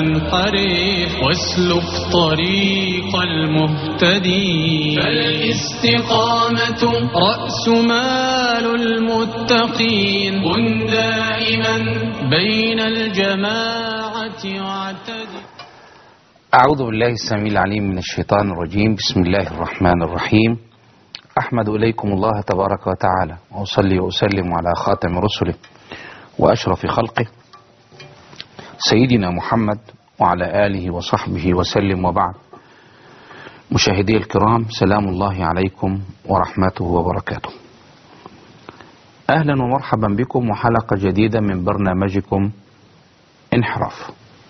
فانحرف واسلك طريق المهتدين فالاستقامة رأس مال المتقين كن دائما بين الجماعة واعتدل أعوذ بالله السميع العليم من الشيطان الرجيم بسم الله الرحمن الرحيم أحمد إليكم الله تبارك وتعالى وأصلي وأسلم على خاتم رسله وأشرف خلقه سيدنا محمد وعلى آله وصحبه وسلم وبعد مشاهدي الكرام سلام الله عليكم ورحمته وبركاته أهلا ومرحبا بكم وحلقة جديدة من برنامجكم انحراف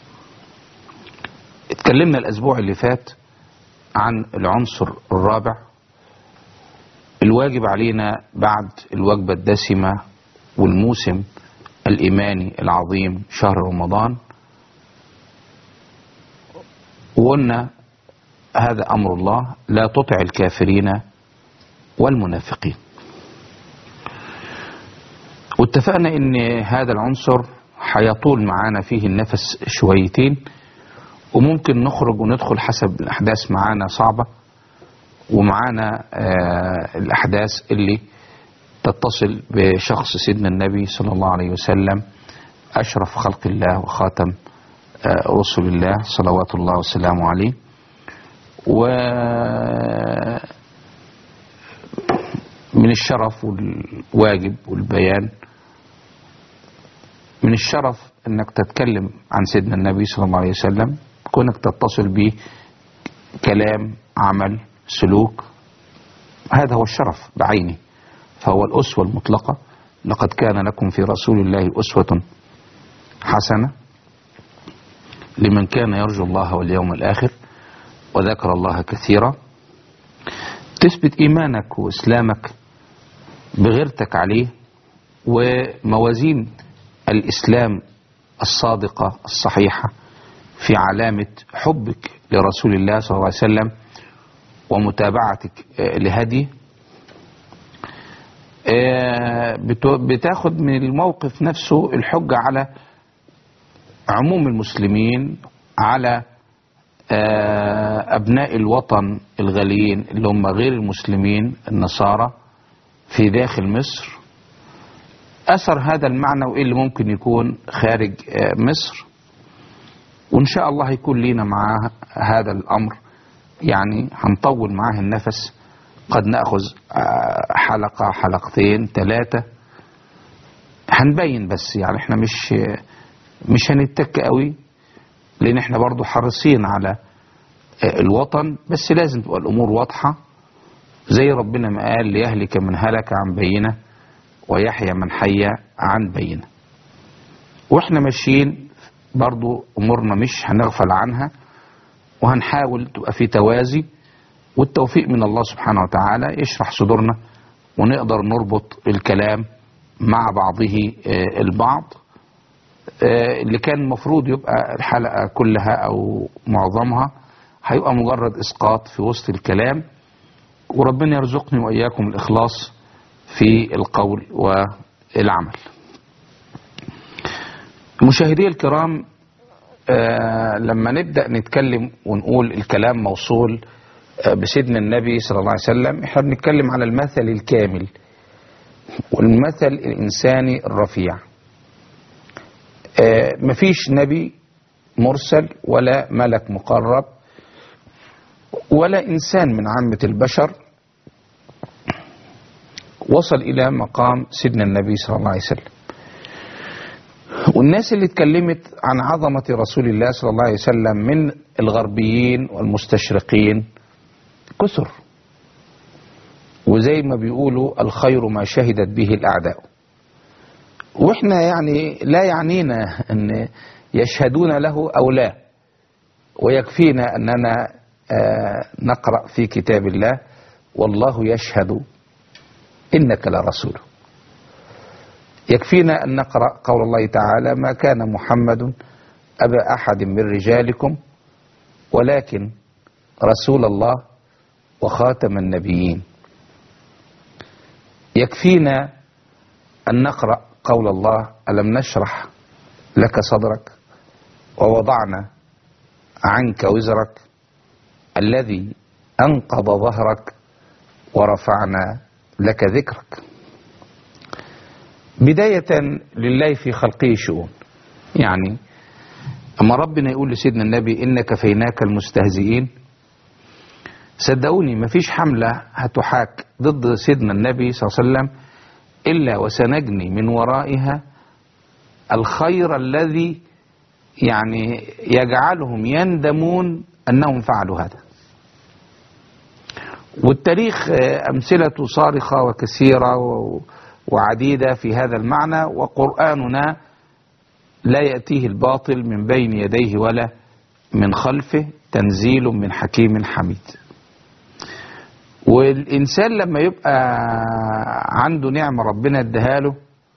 اتكلمنا الأسبوع اللي فات عن العنصر الرابع الواجب علينا بعد الوجبة الدسمة والموسم الإيماني العظيم شهر رمضان وقلنا هذا أمر الله لا تطع الكافرين والمنافقين واتفقنا ان هذا العنصر هيطول معانا فيه النفس شويتين وممكن نخرج وندخل حسب الأحداث معانا صعبة ومعانا آه الأحداث اللي تتصل بشخص سيدنا النبي صلى الله عليه وسلم أشرف خلق الله وخاتم آه رسل الله صلوات الله وسلامه عليه و من الشرف والواجب والبيان من الشرف انك تتكلم عن سيدنا النبي صلى الله عليه وسلم كونك تتصل به كلام عمل سلوك هذا هو الشرف بعينه فهو الأسوة المطلقة لقد كان لكم في رسول الله أسوة حسنة لمن كان يرجو الله واليوم الآخر وذكر الله كثيرا تثبت إيمانك وإسلامك بغيرتك عليه وموازين الإسلام الصادقة الصحيحة في علامة حبك لرسول الله صلى الله عليه وسلم ومتابعتك لهدي بتاخد من الموقف نفسه الحجة على عموم المسلمين على أبناء الوطن الغاليين اللي هم غير المسلمين النصارى في داخل مصر أثر هذا المعنى وإيه اللي ممكن يكون خارج مصر وإن شاء الله هيكون لينا معاه هذا الأمر يعني هنطول معاه النفس قد نأخذ حلقة حلقتين ثلاثة هنبين بس يعني احنا مش مش هنتك قوي لان احنا برضو حريصين على الوطن بس لازم تبقى الامور واضحة زي ربنا ما قال ليهلك من هلك عن بينه ويحيى من حي عن بينه واحنا ماشيين برضو امورنا مش هنغفل عنها وهنحاول تبقى في توازي والتوفيق من الله سبحانه وتعالى يشرح صدورنا ونقدر نربط الكلام مع بعضه البعض اللي كان المفروض يبقى الحلقة كلها أو معظمها هيبقى مجرد إسقاط في وسط الكلام وربنا يرزقني وإياكم الإخلاص في القول والعمل مشاهدي الكرام آه لما نبدأ نتكلم ونقول الكلام موصول آه بسيدنا النبي صلى الله عليه وسلم احنا بنتكلم على المثل الكامل والمثل الإنساني الرفيع آه مفيش نبي مرسل ولا ملك مقرب ولا إنسان من عامة البشر وصل إلى مقام سيدنا النبي صلى الله عليه وسلم والناس اللي اتكلمت عن عظمة رسول الله صلى الله عليه وسلم من الغربيين والمستشرقين كثر وزي ما بيقولوا الخير ما شهدت به الأعداء واحنا يعني لا يعنينا ان يشهدون له او لا ويكفينا اننا آه نقرأ في كتاب الله والله يشهد إنك لرسول يكفينا أن نقرأ قول الله تعالى ما كان محمد أبا أحد من رجالكم ولكن رسول الله وخاتم النبيين يكفينا أن نقرأ قول الله ألم نشرح لك صدرك ووضعنا عنك وزرك الذي أنقض ظهرك ورفعنا لك ذكرك بداية لله في خلقه شؤون يعني أما ربنا يقول لسيدنا النبي إن كفيناك المستهزئين صدقوني مفيش حملة هتحاك ضد سيدنا النبي صلى الله عليه وسلم إلا وسنجني من ورائها الخير الذي يعني يجعلهم يندمون أنهم فعلوا هذا والتاريخ أمثلة صارخة وكثيرة وعديدة في هذا المعنى وقرآننا لا يأتيه الباطل من بين يديه ولا من خلفه تنزيل من حكيم حميد والإنسان لما يبقى عنده نعمة ربنا اداها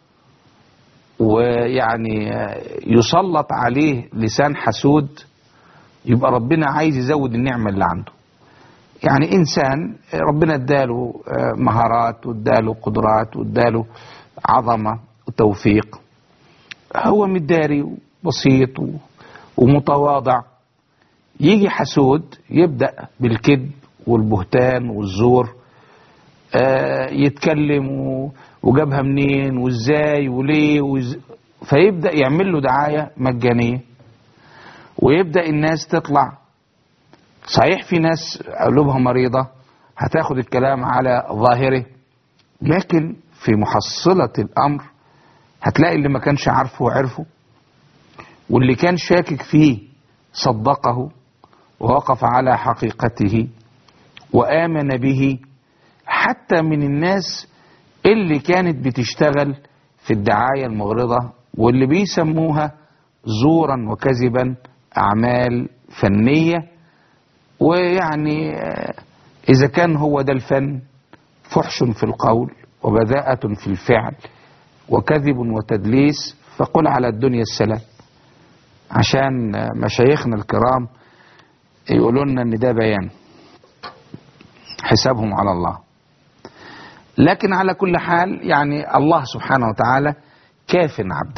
ويعني يسلط عليه لسان حسود يبقى ربنا عايز يزود النعمة اللي عنده يعني إنسان ربنا اداله مهارات واداله قدرات واداله عظمة وتوفيق هو مداري وبسيط ومتواضع يجي حسود يبدأ بالكذب والبهتان والزور آه يتكلم وجابها منين وازاي وليه وز... فيبدأ يعمل له دعاية مجانية ويبدأ الناس تطلع صحيح في ناس قلوبها مريضة هتاخد الكلام على ظاهره لكن في محصلة الأمر هتلاقي اللي ما كانش عارفه عرفه واللي كان شاكك فيه صدقه ووقف على حقيقته وآمن به حتى من الناس اللي كانت بتشتغل في الدعاية المغرضة واللي بيسموها زورا وكذبا أعمال فنية ويعني إذا كان هو ده الفن فحش في القول وبذاءة في الفعل وكذب وتدليس فقل على الدنيا السلام عشان مشايخنا الكرام يقولوا لنا ان ده بيان حسابهم على الله لكن على كل حال يعني الله سبحانه وتعالى كاف عبده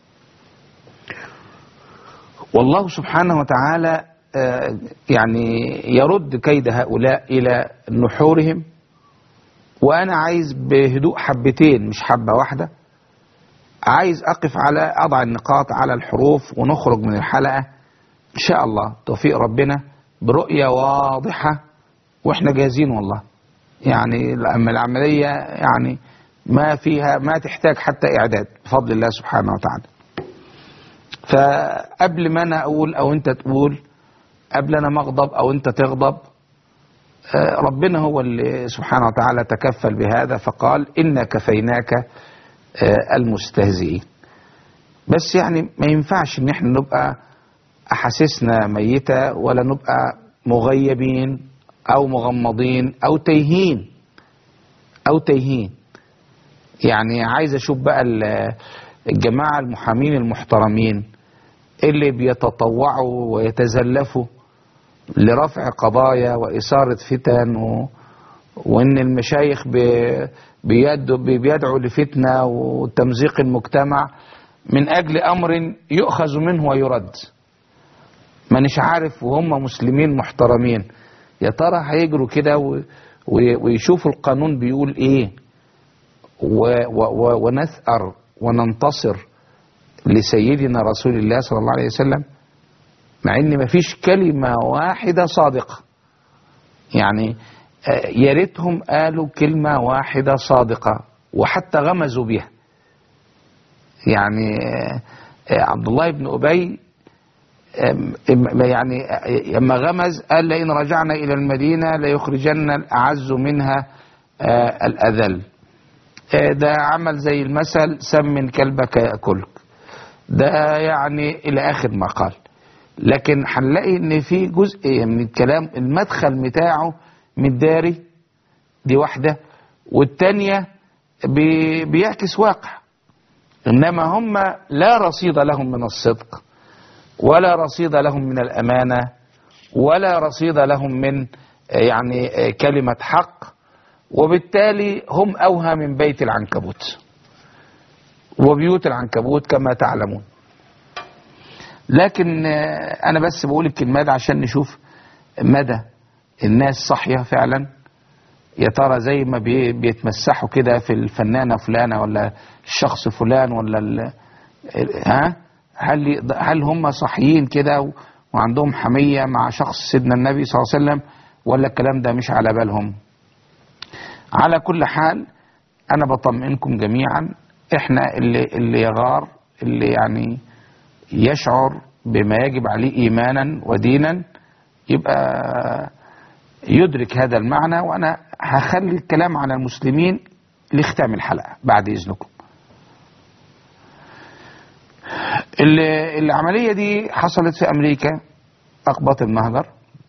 والله سبحانه وتعالى يعني يرد كيد هؤلاء إلى نحورهم وأنا عايز بهدوء حبتين مش حبة واحدة عايز أقف على أضع النقاط على الحروف ونخرج من الحلقة إن شاء الله توفيق ربنا برؤية واضحة وإحنا جاهزين والله يعني أما العملية يعني ما فيها ما تحتاج حتى إعداد بفضل الله سبحانه وتعالى فقبل ما أنا أقول أو أنت تقول قبل أنا ما أغضب أو أنت تغضب ربنا هو اللي سبحانه وتعالى تكفل بهذا فقال إنا كفيناك المستهزئين بس يعني ما ينفعش ان احنا نبقى احاسيسنا ميتة ولا نبقى مغيبين او مغمضين او تايهين او تايهين يعني عايز اشوف بقى الجماعة المحامين المحترمين اللي بيتطوعوا ويتزلفوا لرفع قضايا وإثارة فتن و... وإن المشايخ بيدعوا, بيدعوا لفتنة وتمزيق المجتمع من أجل أمر يؤخذ منه ويرد مانيش عارف وهم مسلمين محترمين يا ترى هيجروا كده و... ويشوفوا القانون بيقول ايه و... و... ونثأر وننتصر لسيدنا رسول الله صلى الله عليه وسلم مع ان مفيش كلمة واحدة صادقة يعني يا ريتهم قالوا كلمة واحدة صادقة وحتى غمزوا بها يعني عبد الله بن أبي يعني لما غمز قال لئن رجعنا إلى المدينة ليخرجن الأعز منها الأذل ده عمل زي المثل سمن كلبك يأكلك ده يعني إلى آخر ما قال لكن هنلاقي ان في جزء من الكلام المدخل بتاعه متداري دي واحدة والتانية بي بيعكس واقع انما هم لا رصيد لهم من الصدق ولا رصيد لهم من الامانة ولا رصيد لهم من يعني كلمة حق وبالتالي هم اوهى من بيت العنكبوت وبيوت العنكبوت كما تعلمون لكن آه، انا بس بقول الكلمة دي عشان نشوف مدى الناس صاحية فعلا يا ترى زي ما بي- بيتمسحوا كده في الفنانة فلانة ولا الشخص فلان ولا ال... ها هل هل هم صحيين كده و- وعندهم حمية مع شخص سيدنا النبي صلى الله عليه وسلم ولا الكلام ده مش على بالهم على كل حال انا بطمئنكم جميعا احنا اللي اللي يغار اللي يعني يشعر بما يجب عليه ايمانا ودينا يبقى يدرك هذا المعنى وانا هخلي الكلام عن المسلمين لختام الحلقه بعد اذنكم. ال- العمليه دي حصلت في امريكا اقباط المهجر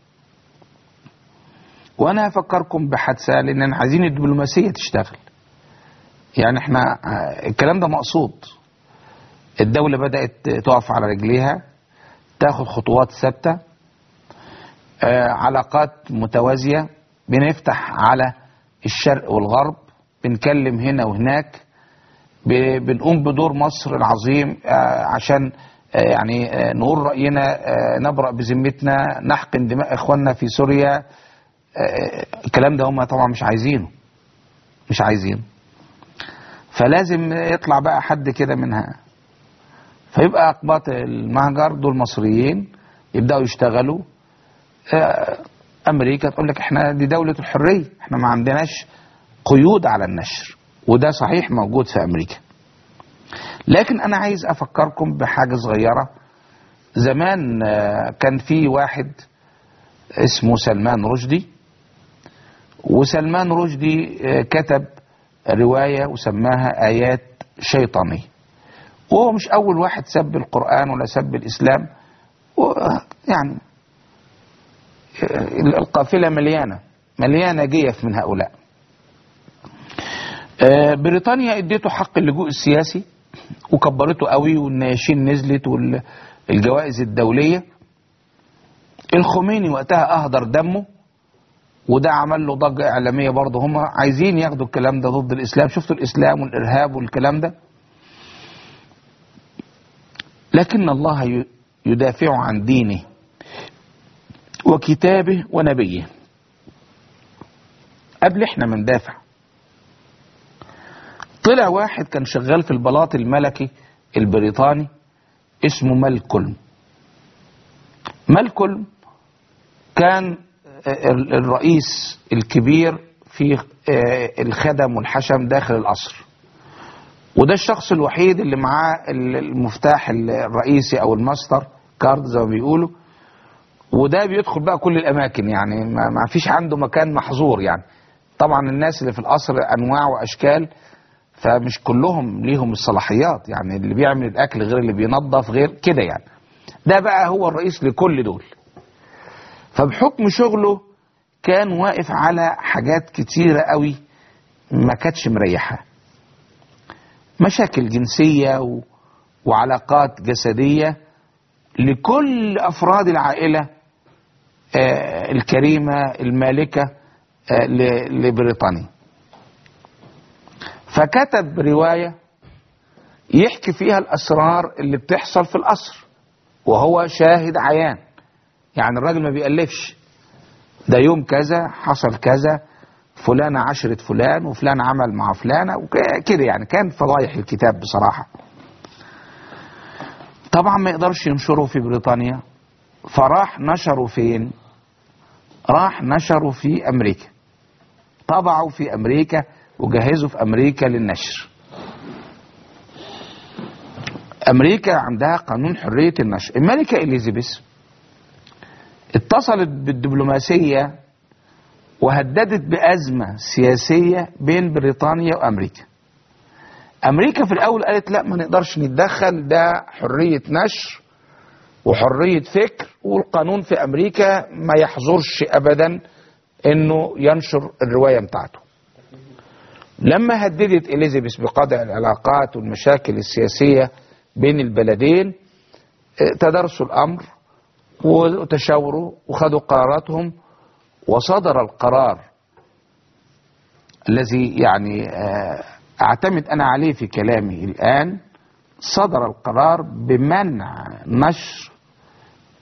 وانا هفكركم بحادثه لان عايزين الدبلوماسيه تشتغل. يعني احنا آه، الكلام ده مقصود. الدوله بدات تقف على رجليها تاخد خطوات ثابته آه، علاقات متوازية بنفتح على الشرق والغرب بنكلم هنا وهناك ب- بنقوم بدور مصر العظيم آه، عشان آه، يعني آه، نقول رأينا آه، نبرأ بذمتنا نحقن دماء إخواننا في سوريا آه، الكلام ده هم طبعا مش عايزينه مش عايزينه فلازم يطلع بقى حد كده منها فيبقى أقباط المهجر دول مصريين يبدأوا يشتغلوا آه، امريكا تقول لك احنا دي دولة الحرية احنا ما عندناش قيود على النشر وده صحيح موجود في امريكا لكن انا عايز افكركم بحاجة صغيرة زمان آه، كان في واحد اسمه سلمان رشدي وسلمان رشدي آه، كتب رواية وسماها آيات شيطانية وهو مش أول واحد سب القرآن ولا سب الإسلام و- يعني القافلة مليانة مليانة جيف من هؤلاء آه، بريطانيا اديته حق اللجوء السياسي وكبرته قوي والنياشين نزلت والجوائز الدولية الخميني وقتها اهدر دمه وده عمل له ضجة اعلامية برضه هم عايزين ياخدوا الكلام ده ضد الاسلام شفتوا الاسلام والارهاب والكلام ده لكن الله ي- يدافع عن دينه وكتابه ونبيه قبل احنا ما ندافع طلع واحد كان شغال في البلاط الملكي البريطاني اسمه مالكولم مالكولم كان ال- الرئيس الكبير في آه، الخدم والحشم داخل القصر وده الشخص الوحيد اللي معاه ال- المفتاح الرئيسي او الماستر كارد زي ما بيقولوا وده بيدخل بقى كل الاماكن يعني ما ما فيش عنده مكان محظور يعني طبعا الناس اللي في القصر انواع واشكال فمش كلهم ليهم الصلاحيات يعني اللي بيعمل الاكل غير اللي بينظف غير كده يعني ده بقى هو الرئيس لكل دول فبحكم شغله كان واقف على حاجات كتيرة قوي ما كانتش مريحة مشاكل جنسية و... وعلاقات جسدية لكل أفراد العائلة آه، الكريمة المالكة آه، ل- لبريطانيا فكتب رواية يحكي فيها الأسرار اللي بتحصل في القصر وهو شاهد عيان يعني الراجل ما بيألفش ده يوم كذا حصل كذا فلانة عشرة فلان وفلان عمل مع فلانة وكده يعني كان فضايح الكتاب بصراحة طبعا ما يقدرش ينشره في بريطانيا فراح نشره فين راح نشره في امريكا طبعوا في امريكا وجهزوا في امريكا للنشر امريكا عندها قانون حرية النشر الملكة اليزابيث اتصلت بالدبلوماسية وهددت بأزمة سياسية بين بريطانيا وأمريكا أمريكا في الأول قالت لا ما نقدرش نتدخل ده حرية نشر وحرية فكر والقانون في أمريكا ما يحظرش أبدا أنه ينشر الرواية بتاعته لما هددت إليزابيث بقطع العلاقات والمشاكل السياسية بين البلدين اه، تدارسوا الأمر وتشاوروا وخدوا قراراتهم وصدر القرار الذي يعني آه، اعتمد انا عليه في كلامي الان صدر القرار بمنع نشر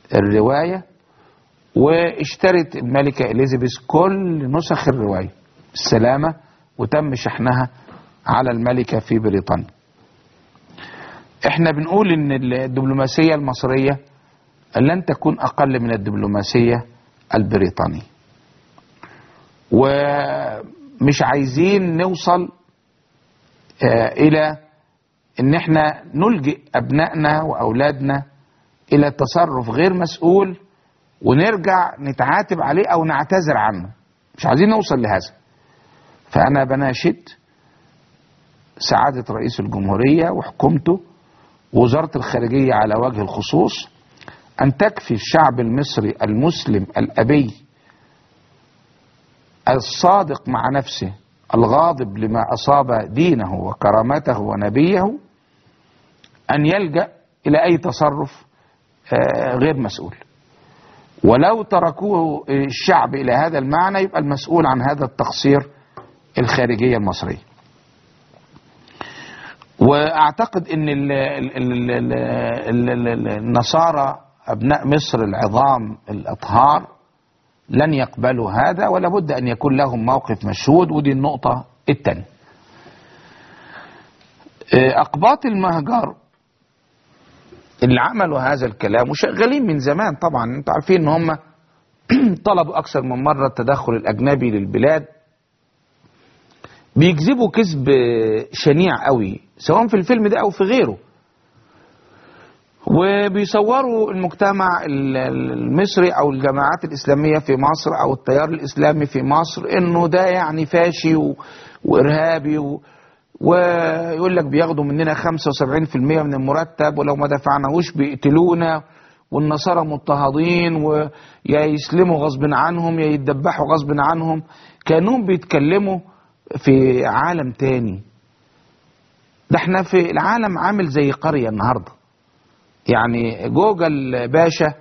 الرواية واشترت الملكة إليزابيث كل نسخ الرواية بالسلامة وتم شحنها على الملكة في بريطانيا احنا بنقول ان الدبلوماسية المصرية لن تكون اقل من الدبلوماسية البريطانية ومش عايزين نوصل آه، الى ان احنا نلجئ ابنائنا واولادنا الى تصرف غير مسؤول ونرجع نتعاتب عليه او نعتذر عنه مش عايزين نوصل لهذا فانا بناشد سعادة رئيس الجمهورية وحكومته ووزارة الخارجية على وجه الخصوص أن تكفي الشعب المصري المسلم الأبي الصادق مع نفسه الغاضب لما أصاب دينه وكرامته ونبيه أن يلجأ إلى أي تصرف آه، غير مسؤول ولو تركوه الشعب إلى هذا المعنى يبقى المسؤول عن هذا التقصير الخارجية المصرية واعتقد ان ال ال ال ال ال ال ال النصارى ابناء مصر العظام الاطهار لن يقبلوا هذا ولا بد ان يكون لهم موقف مشهود ودي النقطة الثانية اقباط المهجر اللي عملوا هذا الكلام وشغالين من زمان طبعا انتوا عارفين ان هم طلبوا اكثر من مرة التدخل الاجنبي للبلاد بيكذبوا كذب شنيع قوي سواء في الفيلم ده او في غيره وبيصوروا المجتمع ال- المصري او الجماعات الاسلاميه في مصر او التيار الاسلامي في مصر انه ده يعني فاشي و... وارهابي و... ويقول لك بياخدوا مننا 75% من المرتب ولو ما دفعناهوش بيقتلونا والنصارى مضطهدين ويا يسلموا غصب عنهم يا يتدبحوا غصب عنهم كانوا بيتكلموا في عالم تاني ده احنا في العالم عامل زي قرية النهاردة يعني جوجل باشا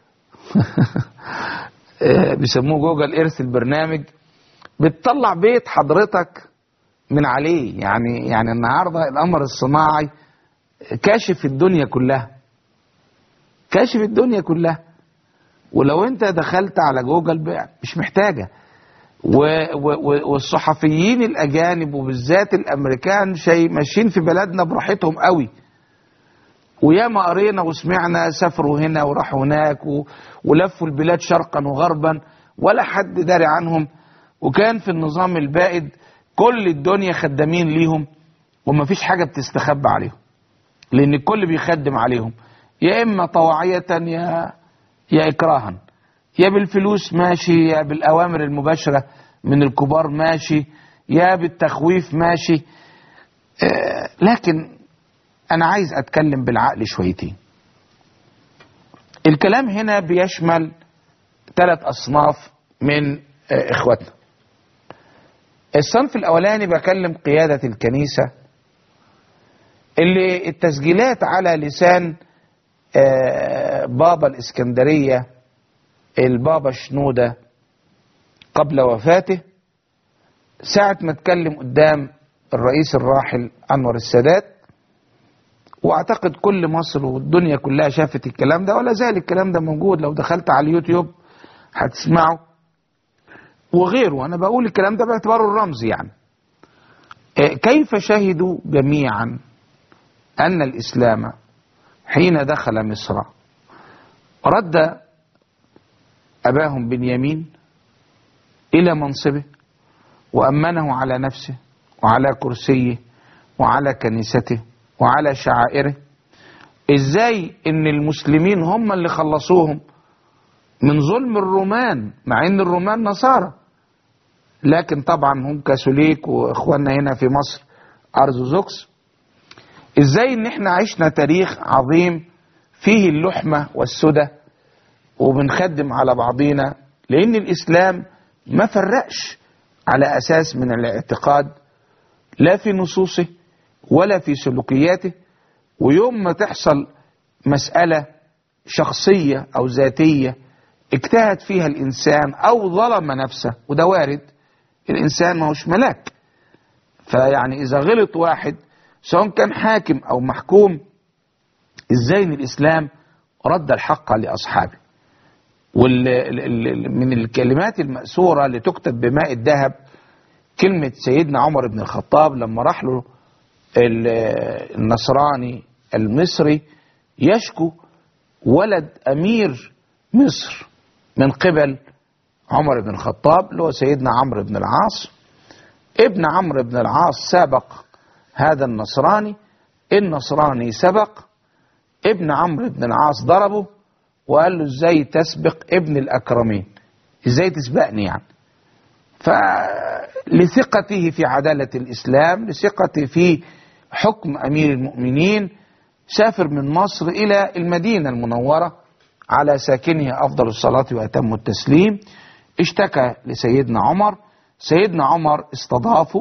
بيسموه جوجل ايرث البرنامج بتطلع بيت حضرتك من عليه يعني يعني النهارده القمر الصناعي كاشف الدنيا كلها كاشف الدنيا كلها ولو انت دخلت على جوجل بقى مش محتاجه و و والصحفيين الاجانب وبالذات الامريكان شيء ماشيين في بلدنا براحتهم قوي وياما قرينا وسمعنا سافروا هنا وراحوا هناك و... ولفوا البلاد شرقا وغربا ولا حد داري عنهم وكان في النظام البائد كل الدنيا خدامين ليهم ومفيش حاجة بتستخبى عليهم لأن الكل بيخدم عليهم يا إما طوعية يا يا إكراها يا بالفلوس ماشي يا بالأوامر المباشرة من الكبار ماشي يا بالتخويف ماشي آه لكن أنا عايز أتكلم بالعقل شويتين الكلام هنا بيشمل ثلاث أصناف من آه إخواتنا الصنف الأولاني بكلم قيادة الكنيسة اللي التسجيلات على لسان آه بابا الإسكندرية البابا شنودة قبل وفاته ساعة ما اتكلم قدام الرئيس الراحل أنور السادات واعتقد كل مصر والدنيا كلها شافت الكلام ده ولا زال الكلام ده موجود لو دخلت على اليوتيوب هتسمعه وغيره انا بقول الكلام ده باعتباره الرمز يعني كيف شهدوا جميعا ان الاسلام حين دخل مصر رد اباهم بنيامين الى منصبه وامنه على نفسه وعلى كرسيه وعلى كنيسته وعلى شعائره ازاي ان المسلمين هم اللي خلصوهم من ظلم الرومان مع ان الرومان نصارى لكن طبعا هم كاثوليك واخواننا هنا في مصر ارثوذكس ازاي ان احنا عشنا تاريخ عظيم فيه اللحمة والسدى وبنخدم على بعضينا لان الاسلام ما فرقش على اساس من الاعتقاد لا في نصوصه ولا في سلوكياته ويوم ما تحصل مسألة شخصية أو ذاتية اجتهد فيها الإنسان أو ظلم نفسه وده وارد الإنسان ما هوش ملاك فيعني إذا غلط واحد سواء كان حاكم أو محكوم إزاي إن الإسلام رد الحق لأصحابه ومن الكلمات المأسورة اللي تكتب بماء الذهب كلمة سيدنا عمر بن الخطاب لما راح له ال- النصراني المصري يشكو ولد أمير مصر من قبل عمر بن الخطاب اللي هو سيدنا عمرو بن العاص ابن عمرو بن العاص سابق هذا النصراني النصراني سبق ابن عمرو بن العاص ضربه وقال له ازاي تسبق ابن الاكرمين ازاي تسبقني يعني فلثقته في عدالة الإسلام لثقته في حكم أمير المؤمنين سافر من مصر إلى المدينة المنورة على ساكنها أفضل الصلاة وأتم التسليم اشتكى لسيدنا عمر سيدنا عمر استضافه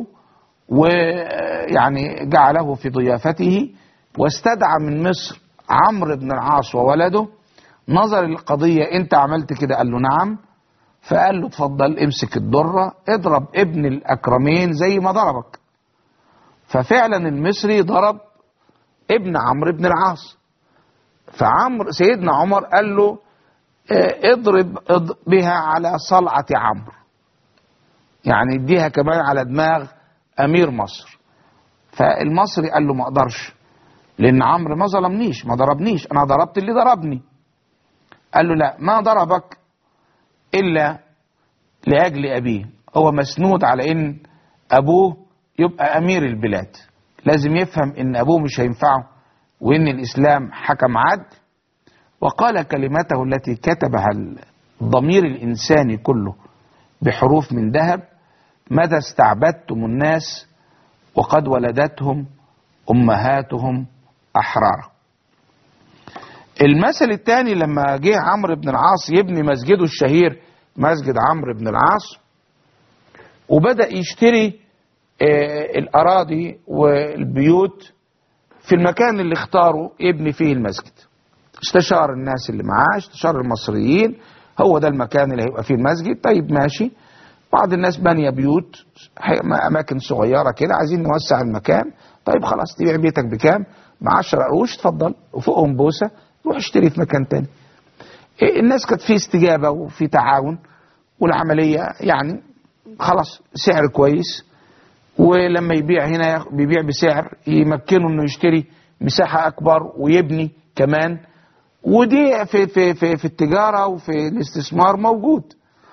ويعني جعله في ضيافته واستدعى من مصر عمرو بن العاص وولده نظر القضية انت عملت كده قال له نعم فقال له اتفضل امسك الدرة اضرب ابن الأكرمين زي ما ضربك ففعلا المصري ضرب ابن عمرو بن العاص فعمرو سيدنا عمر قال له اه، اضرب اض- بها على صلعة عمرو يعني اديها كمان على دماغ امير مصر فالمصري قال له ما اقدرش لان عمرو ما ظلمنيش ما ضربنيش انا ضربت اللي ضربني قال له لا ما ضربك الا لاجل ابيه هو مسنود على ان ابوه يبقى امير البلاد لازم يفهم ان ابوه مش هينفعه وان الاسلام حكم عدل وقال كلمته التي كتبها الضمير الانساني كله بحروف من ذهب متى استعبدتم الناس وقد ولدتهم امهاتهم احرارا المثل الثاني لما جه عمرو بن العاص يبني مسجده الشهير مسجد عمرو بن العاص وبدأ يشتري آه، الأراضي والبيوت في المكان اللي اختاره يبني فيه المسجد استشار الناس اللي معاه استشار المصريين هو ده المكان اللي هيبقى فيه المسجد طيب ماشي بعض الناس بانية بيوت حي- أماكن صغيرة كده عايزين نوسع المكان طيب خلاص تبيع بيتك بكام ب 10 قروش اتفضل وفوقهم بوسة روح اشتري في مكان تاني إيه، الناس كانت في استجابة وفي تعاون والعملية يعني خلاص سعر كويس ولما يبيع هنا ياخ- بيبيع بسعر يمكنه انه يشتري مساحة اكبر ويبني كمان ودي في في في في التجارة وفي الاستثمار موجود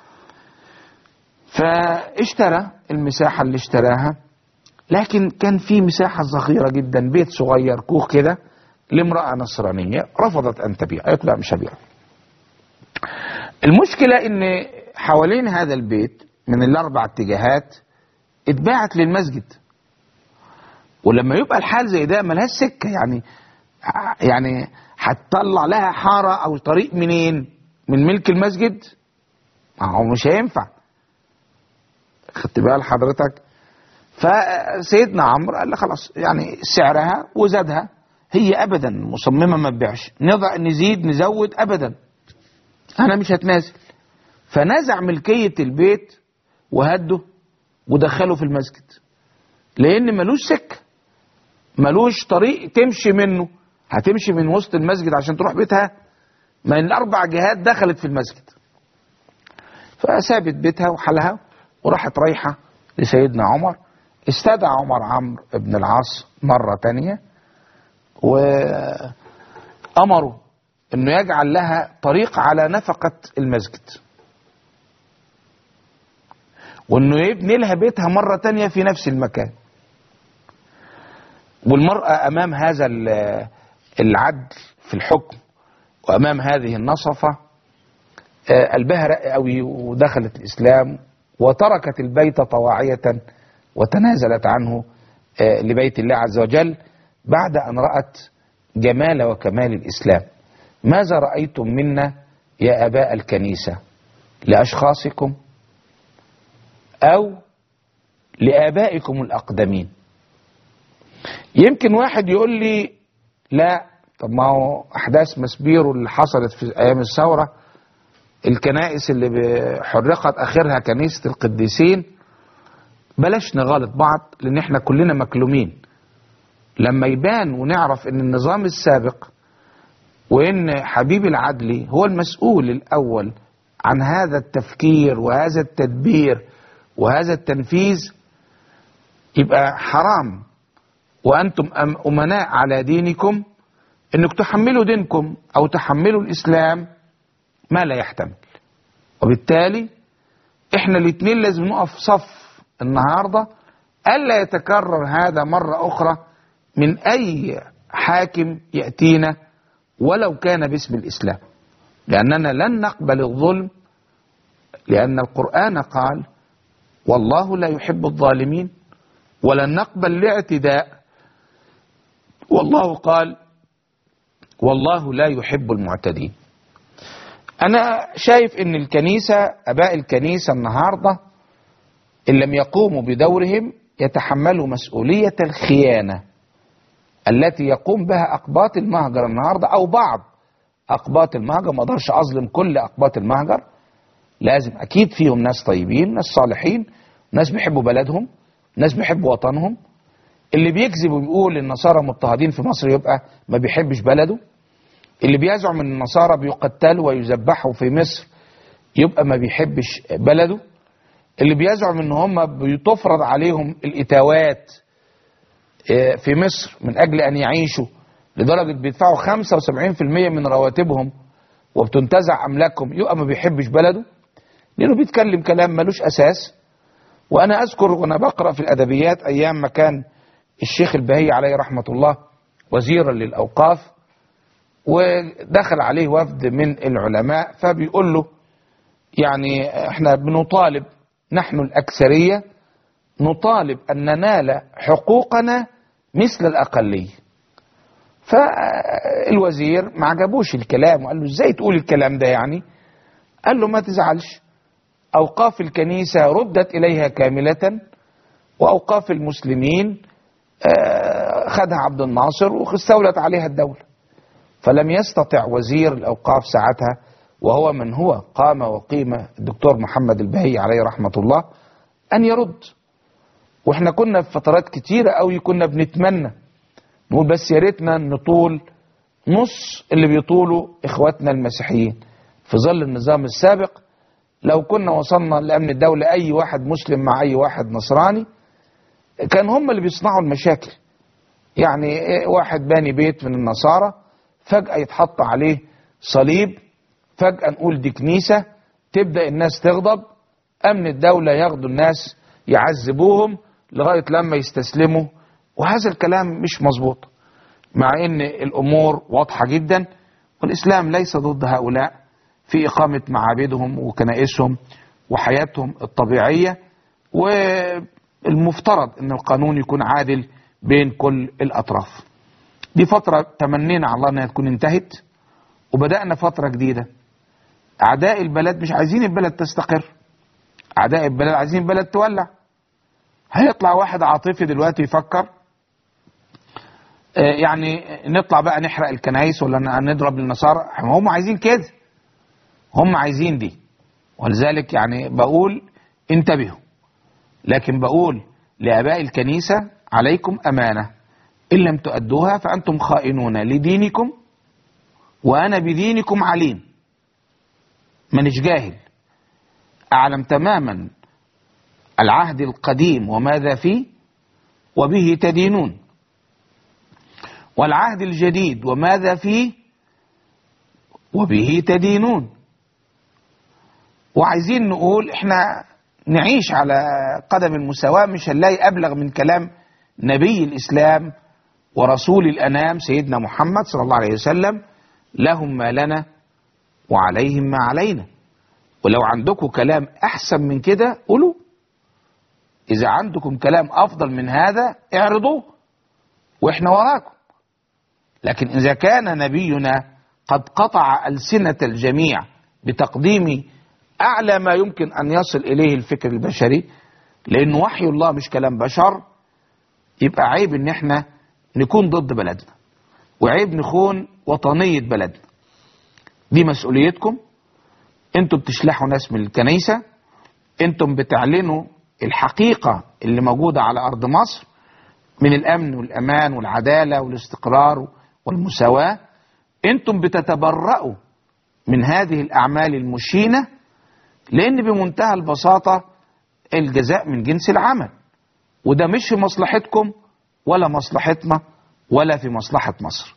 فاشترى المساحة اللي اشتراها لكن كان في مساحة صغيرة جدا بيت صغير كوخ كده لامرأة نصرانية رفضت أن تبيع قالت لا مش هبيع المشكلة ان حوالين هذا البيت من الاربع اتجاهات اتباعت للمسجد ولما يبقى الحال زي ده ملهاش سكة يعني يعني هتطلع لها حارة او طريق منين من ملك المسجد ما هو مش هينفع خدت بال حضرتك فسيدنا عمرو قال لها خلاص يعني سعرها وزادها هي ابدا مصممه ما تبيعش نضع نزيد نزود ابدا انا مش هتنازل فنزع ملكيه البيت وهده ودخله في المسجد لان ملوش سكه ملوش طريق تمشي منه هتمشي من وسط المسجد عشان تروح بيتها ما الاربع جهات دخلت في المسجد فسابت بيتها وحالها وراحت رايحه لسيدنا عمر استدعى عمر عمرو بن العاص مره تانيه وامره انه يجعل لها طريق على نفقه المسجد وانه يبني لها بيتها مرة تانية في نفس المكان والمرأة امام هذا ال- العدل في الحكم وامام هذه النصفة آه، قلبها رق قوي ودخلت الاسلام وتركت البيت طواعية وتنازلت عنه آه، لبيت الله عز وجل بعد ان رأت جمال وكمال الاسلام ماذا رأيتم منا يا اباء الكنيسة لاشخاصكم او لابائكم الاقدمين يمكن واحد يقول لي لا طب ما هو احداث مسبيرو اللي حصلت في ايام الثوره الكنائس اللي ب- حرقت اخرها كنيسه القديسين بلاش نغالط بعض لان احنا كلنا مكلومين لما يبان ونعرف ان النظام السابق وان حبيب العدلي هو المسؤول الاول عن هذا التفكير وهذا التدبير وهذا التنفيذ يبقى حرام وأنتم أم- أمناء على دينكم أنك تحملوا دينكم أو تحملوا الإسلام ما لا يحتمل وبالتالي احنا الاثنين لازم نقف صف النهارده الا يتكرر هذا مره اخرى من اي حاكم ياتينا ولو كان باسم الاسلام لاننا لن نقبل الظلم لان القران قال والله لا يحب الظالمين ولن نقبل الاعتداء والله قال والله لا يحب المعتدين انا شايف ان الكنيسة اباء الكنيسة النهاردة ان لم يقوموا بدورهم يتحملوا مسؤولية الخيانة التي يقوم بها اقباط المهجر النهاردة او بعض اقباط المهجر ما اقدرش اظلم كل اقباط المهجر لازم اكيد فيهم ناس طيبين ناس صالحين ناس بيحبوا بلدهم ناس بيحبوا وطنهم اللي بيكذب ويقول النصارى مضطهدين في مصر يبقى ما بيحبش بلده اللي بيزعم ان النصارى بيقتلوا ويذبحوا في مصر يبقى ما بيحبش بلده اللي بيزعم ان هم بتفرض عليهم الاتاوات آه، في مصر من اجل ان يعيشوا لدرجة بيدفعوا 75% من رواتبهم وبتنتزع املاكهم يبقى ما بيحبش بلده لانه بيتكلم كلام ملوش اساس وانا اذكر وانا بقرا في الادبيات ايام ما كان الشيخ البهي عليه رحمه الله وزيرا للاوقاف ودخل عليه وفد من العلماء فبيقول له يعني احنا بنطالب نحن الاكثريه نطالب ان ننال حقوقنا مثل الاقليه فالوزير ما عجبوش الكلام وقال له ازاي تقول الكلام ده يعني قال له ما تزعلش اوقاف الكنيسه ردت اليها كامله واوقاف المسلمين آه، خدها عبد الناصر واستولت عليها الدوله فلم يستطع وزير الاوقاف ساعتها وهو من هو قام وقيم الدكتور محمد البهي عليه رحمه الله ان يرد واحنا كنا في فترات كتيره قوي كنا بنتمنى نقول بس يا ريتنا نطول نص اللي بيطوله اخواتنا المسيحيين في ظل النظام السابق لو كنا وصلنا لامن الدوله اي واحد مسلم مع اي واحد نصراني كان هم اللي بيصنعوا المشاكل يعني إيه واحد باني بيت من النصارى فجأة يتحط عليه صليب فجأة نقول دي كنيسة تبدأ الناس تغضب أمن الدولة ياخدوا الناس يعذبوهم لغاية لما يستسلموا وهذا الكلام مش مظبوط مع ان الامور واضحة جدا والاسلام ليس ضد هؤلاء في اقامة معابدهم وكنائسهم وحياتهم الطبيعية والمفترض ان القانون يكون عادل بين كل الاطراف دي فترة تمنينا على الله انها تكون انتهت وبدأنا فترة جديدة اعداء البلد مش عايزين البلد تستقر اعداء البلد عايزين البلد تولع هيطلع واحد عاطفي دلوقتي يفكر آه، يعني نطلع بقى نحرق الكنايس ولا ن- نضرب النصارى هم عايزين كده هم عايزين دي ولذلك يعني بقول انتبهوا لكن بقول لآباء الكنيسة عليكم أمانة إن لم تؤدوها فأنتم خائنون لدينكم وأنا بدينكم عليم منش جاهل أعلم تماما العهد القديم وماذا فيه وبه تدينون والعهد الجديد وماذا فيه وبه تدينون وعايزين نقول احنا نعيش على قدم المساواة مش هنلاقي أبلغ من كلام نبي الإسلام ورسول الأنام سيدنا محمد صلى الله عليه وسلم لهم ما لنا وعليهم ما علينا ولو عندكم كلام أحسن من كده قولوا إذا عندكم كلام أفضل من هذا اعرضوه وإحنا وراكم لكن إذا كان نبينا قد قطع ألسنة الجميع بتقديم أعلى ما يمكن أن يصل إليه الفكر البشري لأن وحي الله مش كلام بشر يبقى عيب إن إحنا نكون ضد بلدنا وعيب نخون وطنية بلدنا دي مسؤوليتكم انتم بتشلحوا ناس من الكنيسة انتم بتعلنوا الحقيقة اللي موجودة على أرض مصر من الأمن والأمان والعدالة والاستقرار والمساواة انتم بتتبرأوا من هذه الأعمال المشينة لأن بمنتهى البساطة الجزاء من جنس العمل وده مش في مصلحتكم ولا مصلحتنا ولا في مصلحة مصر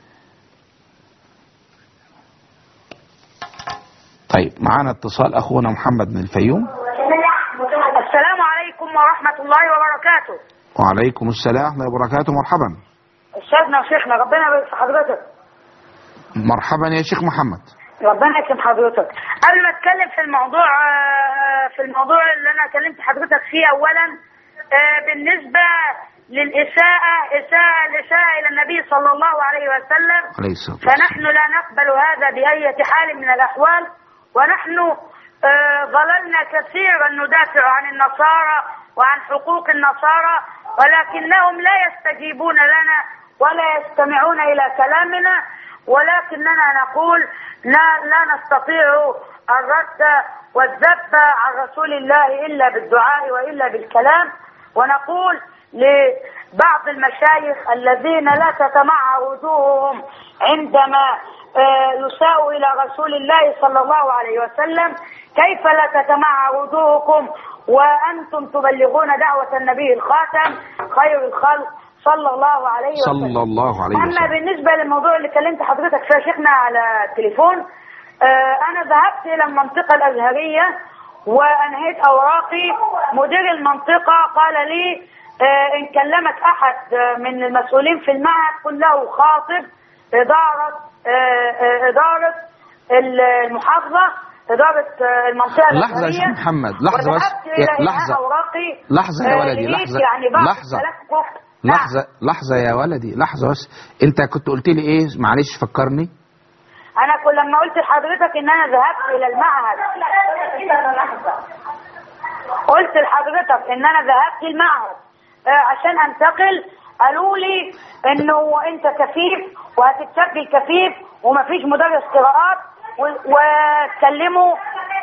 طيب معانا اتصال أخونا محمد من الفيوم السلام عليكم ورحمة الله وبركاته وعليكم السلام ورحمة الله وبركاته مرحبا أستاذنا وشيخنا ربنا يبارك في حضرتك مرحبا يا شيخ محمد ربنا يكرم حضرتك قبل ما اتكلم في الموضوع آه، في الموضوع اللي انا كلمت حضرتك فيه اولا آه، بالنسبه للاساءه اساءه الاساءه الى النبي صلى الله عليه وسلم عليه الصلاة والسلام فنحن لا نقبل هذا بأية حال من الأحوال ونحن آه، ظللنا كثيرا ندافع عن النصارى وعن حقوق النصارى ولكنهم لا يستجيبون لنا ولا يستمعون إلى كلامنا ولكننا نقول لا, لا نستطيع الرد والذب عن رسول الله إلا بالدعاء وإلا بالكلام ونقول لبعض المشايخ الذين لا تتمعر وجوههم عندما آه، يساء إلى رسول الله صلى الله عليه وسلم كيف لا تتمعر وجوهكم وأنتم تبلغون دعوة النبي الخاتم خير الخلق صلى الله عليه وسلم صلى الله عليه أما وسلم بالنسبة للموضوع اللي كلمت حضرتك فيه يا شيخنا على التليفون آه، أنا ذهبت إلى المنطقة الأزهرية وأنهيت أوراقي مدير المنطقة قال لي آه، إن كلمك أحد آه، من المسؤولين في المعهد قل له خاطب إدارة آه، آه، إدارة المحافظة إدارة آه، المنطقة لحظة يا شيخ الأزهرية محمد لحظة بس وذهبت يا- إلى إنهاء لحظة أوراقي لحظة يا آه، ولدي لقيت لحظة يعني بعض لحظة التلفق نعم. لحظة لحظة يا ولدي لحظة بس انت كنت قلت لي ايه معلش فكرني انا كل لما قلت لحضرتك ان انا ذهبت الى المعهد قلت لحضرتك ان انا ذهبت المعهد آه، عشان انتقل قالوا لي انه انت كفيف وهتتسجل كفيف ومفيش مدرس قراءات و- واتكلموا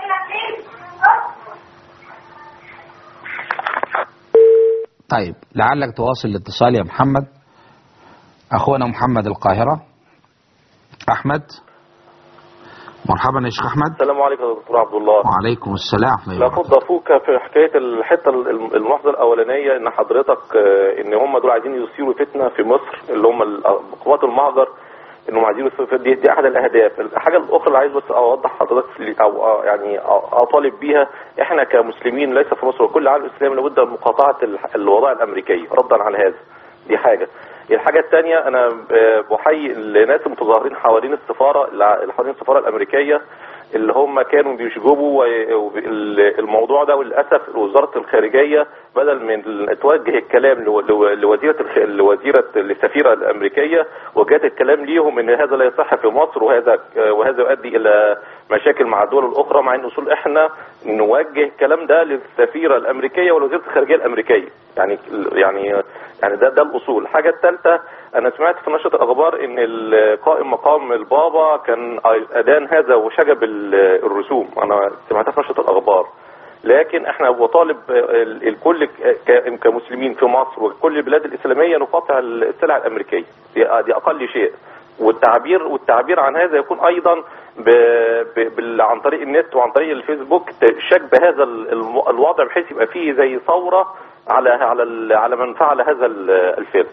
طيب لعلك تواصل الاتصال يا محمد اخونا محمد القاهرة احمد مرحبا يا شيخ احمد السلام عليكم يا دكتور عبد الله وعليكم السلام ورحمة الله لابد وبركاته. ضافوك في حكايه الحته الم- الملاحظه الاولانيه ان حضرتك آه، ان هم دول عايزين يثيروا فتنه في مصر اللي هم ال- قوات المهجر انهم عايزين يثيروا فتنة، دي, دي احد الاهداف الحاجه الاخرى اللي عايز بس اوضح حضرتك في- او آه، يعني آه، اطالب بيها احنا كمسلمين ليس في مصر وكل العالم الاسلامي لابد من مقاطعه ال- الوضع الامريكيه ردا على هذا دي حاجه الحاجة الثانية أنا آه، بحيي الناس المتظاهرين حوالين السفارة اللي حوالين السفارة الأمريكية اللي هم كانوا بيشجبوا و- وب- ال- الموضوع ده وللاسف وزاره الخارجيه بدل من توجه الكلام لو- لو- لوزيره الخ- لوزيره السفيره الامريكيه وجهت الكلام ليهم ان هذا لا يصح في مصر وهذا وهذا يؤدي الى مشاكل مع الدول الاخرى مع ان اصول احنا نوجه الكلام ده للسفيره الامريكيه ولوزيره الخارجيه الامريكيه يعني يعني يعني ده ده الاصول الحاجه الثالثه انا سمعت في نشره الاخبار ان القائم مقام البابا كان ادان هذا وشجب ال- الرسوم انا سمعتها في نشره الاخبار لكن احنا بطالب ال- الكل ك- كمسلمين في مصر وكل البلاد الاسلاميه نقاطع السلع الامريكيه دي دي اقل شيء والتعبير والتعبير عن هذا يكون ايضا ب... ب... بال... عن طريق النت وعن طريق الفيسبوك شجب هذا ال- الم- الوضع بحيث يبقى فيه زي ثوره على على ال... على من فعل هذا ال- الفعل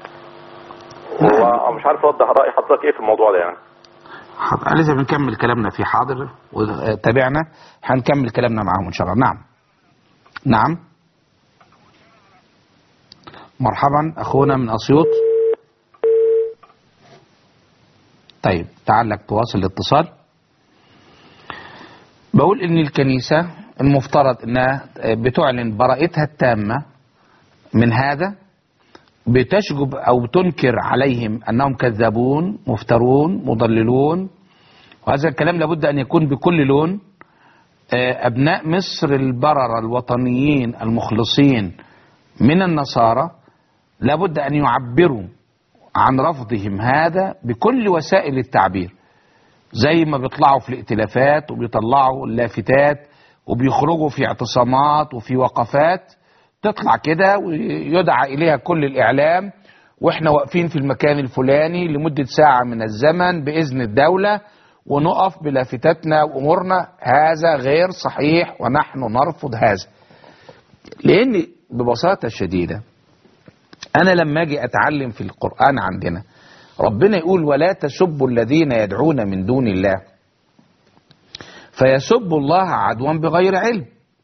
ومش عارف اوضح راي حضرتك ايه في الموضوع ده يعني حاضر. لسه بنكمل كلامنا في حاضر وتابعنا هنكمل كلامنا معاهم ان شاء الله نعم نعم مرحبا اخونا من اسيوط طيب تعالك تواصل الاتصال بقول ان الكنيسة المفترض انها بتعلن براءتها التامة من هذا بتشجب او تنكر عليهم انهم كذابون مفترون مضللون وهذا الكلام لابد ان يكون بكل لون آه، ابناء مصر البررة الوطنيين المخلصين من النصارى لابد ان يعبروا عن رفضهم هذا بكل وسائل التعبير زي ما بيطلعوا في الائتلافات وبيطلعوا اللافتات وبيخرجوا في اعتصامات وفي وقفات تطلع كده ويدعى إليها كل الإعلام وإحنا واقفين في المكان الفلاني لمدة ساعة من الزمن بإذن الدولة ونقف بلافتاتنا وامورنا هذا غير صحيح ونحن نرفض هذا لان ببساطه شديده انا لما اجي اتعلم في القران عندنا ربنا يقول ولا تسبوا الذين يدعون من دون الله فيسبوا الله عدوا بغير علم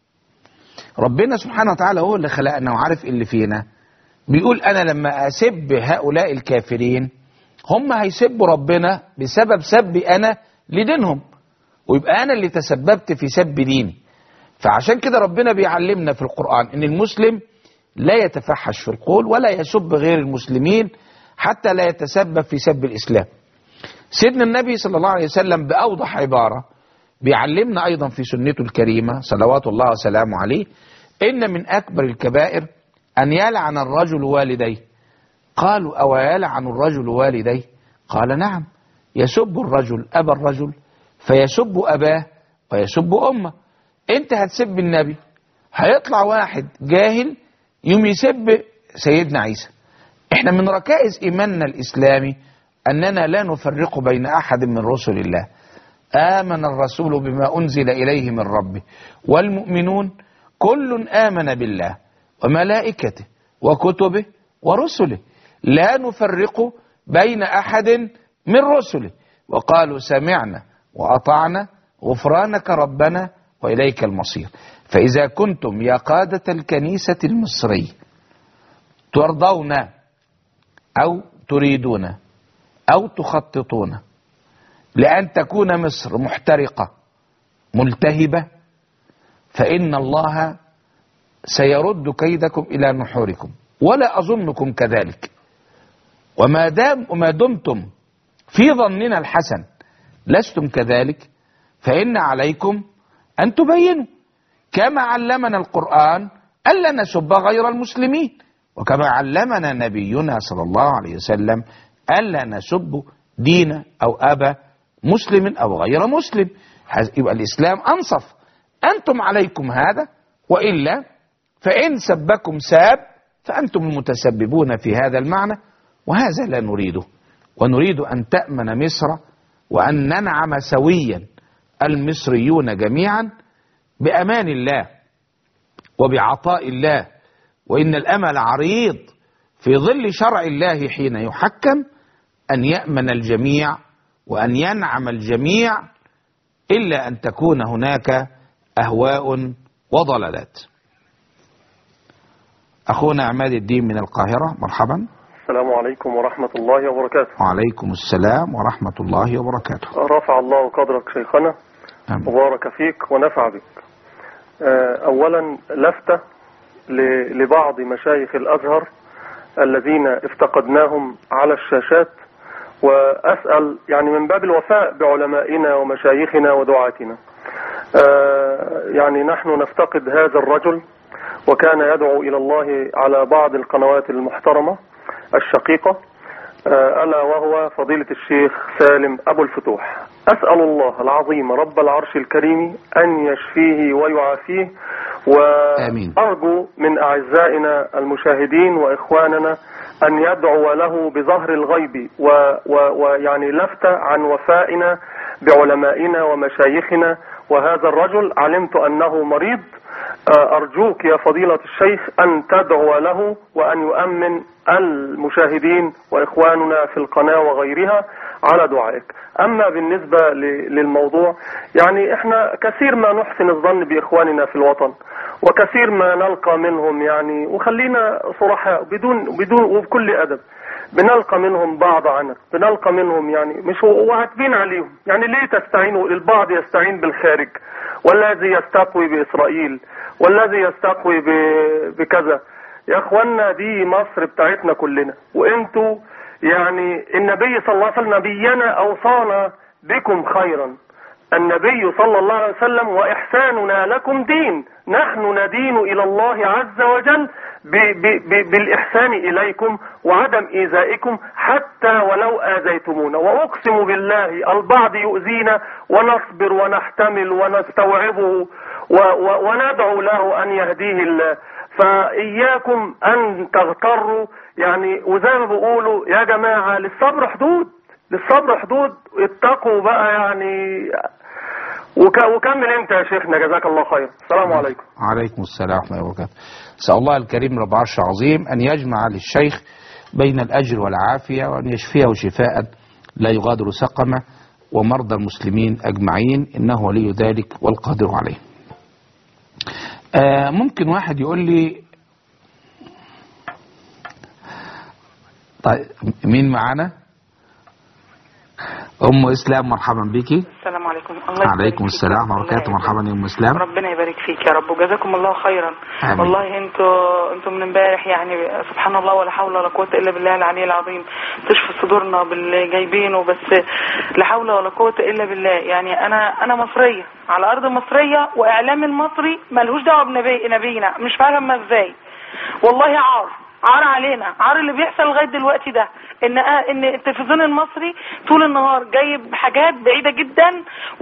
ربنا سبحانه وتعالى هو اللي خلقنا وعارف اللي فينا بيقول انا لما اسب هؤلاء الكافرين هم هيسبوا ربنا بسبب سبي انا لدينهم ويبقى انا اللي تسببت في سب ديني فعشان كده ربنا بيعلمنا في القرآن ان المسلم لا يتفحش في القول ولا يسب غير المسلمين حتى لا يتسبب في سب الاسلام سيدنا النبي صلى الله عليه وسلم باوضح عباره بيعلمنا ايضا في سنته الكريمه صلوات الله وسلامه عليه ان من اكبر الكبائر ان يلعن الرجل والديه قالوا او يلعن الرجل والديه قال نعم يسب الرجل ابا الرجل فيسب اباه ويسب امه انت هتسب النبي هيطلع واحد جاهل يوم يسب سيدنا عيسى احنا من ركائز ايماننا الاسلامي اننا لا نفرق بين احد من رسل الله آمن الرسول بما أنزل إليه من ربه والمؤمنون كل آمن بالله وملائكته وكتبه ورسله لا نفرق بين أحد من رسله وقالوا سمعنا وأطعنا غفرانك ربنا وإليك المصير فإذا كنتم يا قادة الكنيسة المصرية ترضون أو تريدون أو تخططون لأن تكون مصر محترقة ملتهبة فإن الله سيرد كيدكم إلى نحوركم ولا أظنكم كذلك وما دام وما دمتم في ظننا الحسن لستم كذلك فإن عليكم أن تبينوا كما علمنا القرآن ألا نسب غير المسلمين وكما علمنا نبينا صلى الله عليه وسلم ألا نسب دين أو أبا مسلم أو غير مسلم يبقى الإسلام أنصف أنتم عليكم هذا وإلا فإن سبكم ساب فأنتم المتسببون في هذا المعنى وهذا لا نريده ونريد أن تأمن مصر وأن ننعم سويا المصريون جميعا بأمان الله وبعطاء الله وإن الأمل عريض في ظل شرع الله حين يحكم أن يأمن الجميع وأن ينعم الجميع إلا أن تكون هناك أهواء وضلالات أخونا عماد الدين من القاهرة مرحبا السلام عليكم ورحمة الله وبركاته وعليكم السلام ورحمة الله وبركاته رفع الله قدرك شيخنا آمين. وبارك فيك ونفع بك آه، أولا لفتة ل- لبعض مشايخ الأزهر الذين افتقدناهم على الشاشات وأسأل يعني من باب الوفاء بعلمائنا ومشايخنا ودعاتنا آه، يعني نحن نفتقد هذا الرجل وكان يدعو إلى الله على بعض القنوات المحترمة الشقيقة آه، ألا وهو فضيلة الشيخ سالم أبو الفتوح أسأل الله العظيم رب العرش الكريم أن يشفيه ويعافيه آمين. وأرجو من أعزائنا المشاهدين وإخواننا أن يدعو له بظهر الغيب و- و- ويعني لفتة عن وفائنا بعلمائنا ومشايخنا وهذا الرجل علمت أنه مريض آه، أرجوك يا فضيلة الشيخ أن تدعو له وأن يؤمن المشاهدين وإخواننا في القناة وغيرها على دعائك أما بالنسبة ل- للموضوع يعني إحنا كثير ما نحسن الظن بإخواننا في الوطن وكثير ما نلقى منهم يعني وخلينا صرحاء بدون بدون وبكل أدب بنلقى منهم بعض عنك بنلقى منهم يعني مش وعاتبين عليهم يعني ليه تستعينوا البعض يستعين بالخارج والذي يستقوي بإسرائيل والذي يستقوي ب- بكذا يا اخوانا دي مصر بتاعتنا كلنا وانتوا يعني النبي صلى الله عليه وسلم نبينا اوصانا بكم خيرا النبي صلى الله عليه وسلم واحساننا لكم دين نحن ندين الى الله عز وجل ب ب ب بالاحسان اليكم وعدم ايذائكم حتى ولو اذيتمونا واقسم بالله البعض يؤذينا ونصبر ونحتمل ونستوعبه و و وندعو له ان يهديه الله فإياكم أن تغتروا يعني وزي ما بيقولوا يا جماعة للصبر حدود للصبر حدود اتقوا بقى يعني وك... وكمل انت يا شيخنا جزاك الله خير السلام عليكم عليكم السلام ورحمة الله وبركاته أسأل الله الكريم رب عرش عظيم أن يجمع للشيخ بين الأجر والعافية وأن يشفيه شفاء لا يغادر سقمه ومرضى المسلمين أجمعين إنه ولي ذلك والقادر عليه آه ممكن واحد يقول لي طيب مين معانا أم إسلام مرحبا بيكي السلام عليكم الله عليكم يبارك فيك. السلام ورحمة الله الله وبركاته مرحبا يا أم إسلام ربنا يبارك فيك يا رب وجزاكم الله خيرا آمين. والله انتوا انتوا من امبارح يعني سبحان الله ولا حول ولا قوه الا بالله العلي العظيم تشفي صدورنا باللي جايبينه بس لا حول ولا قوه الا بالله يعني انا انا مصريه على ارض مصريه واعلام المصري ملهوش دعوه بنبي نبينا مش فاهمه ازاي والله عار عار علينا عار اللي بيحصل لغايه دلوقتي ده ان ان التلفزيون المصري طول النهار جايب حاجات بعيده جدا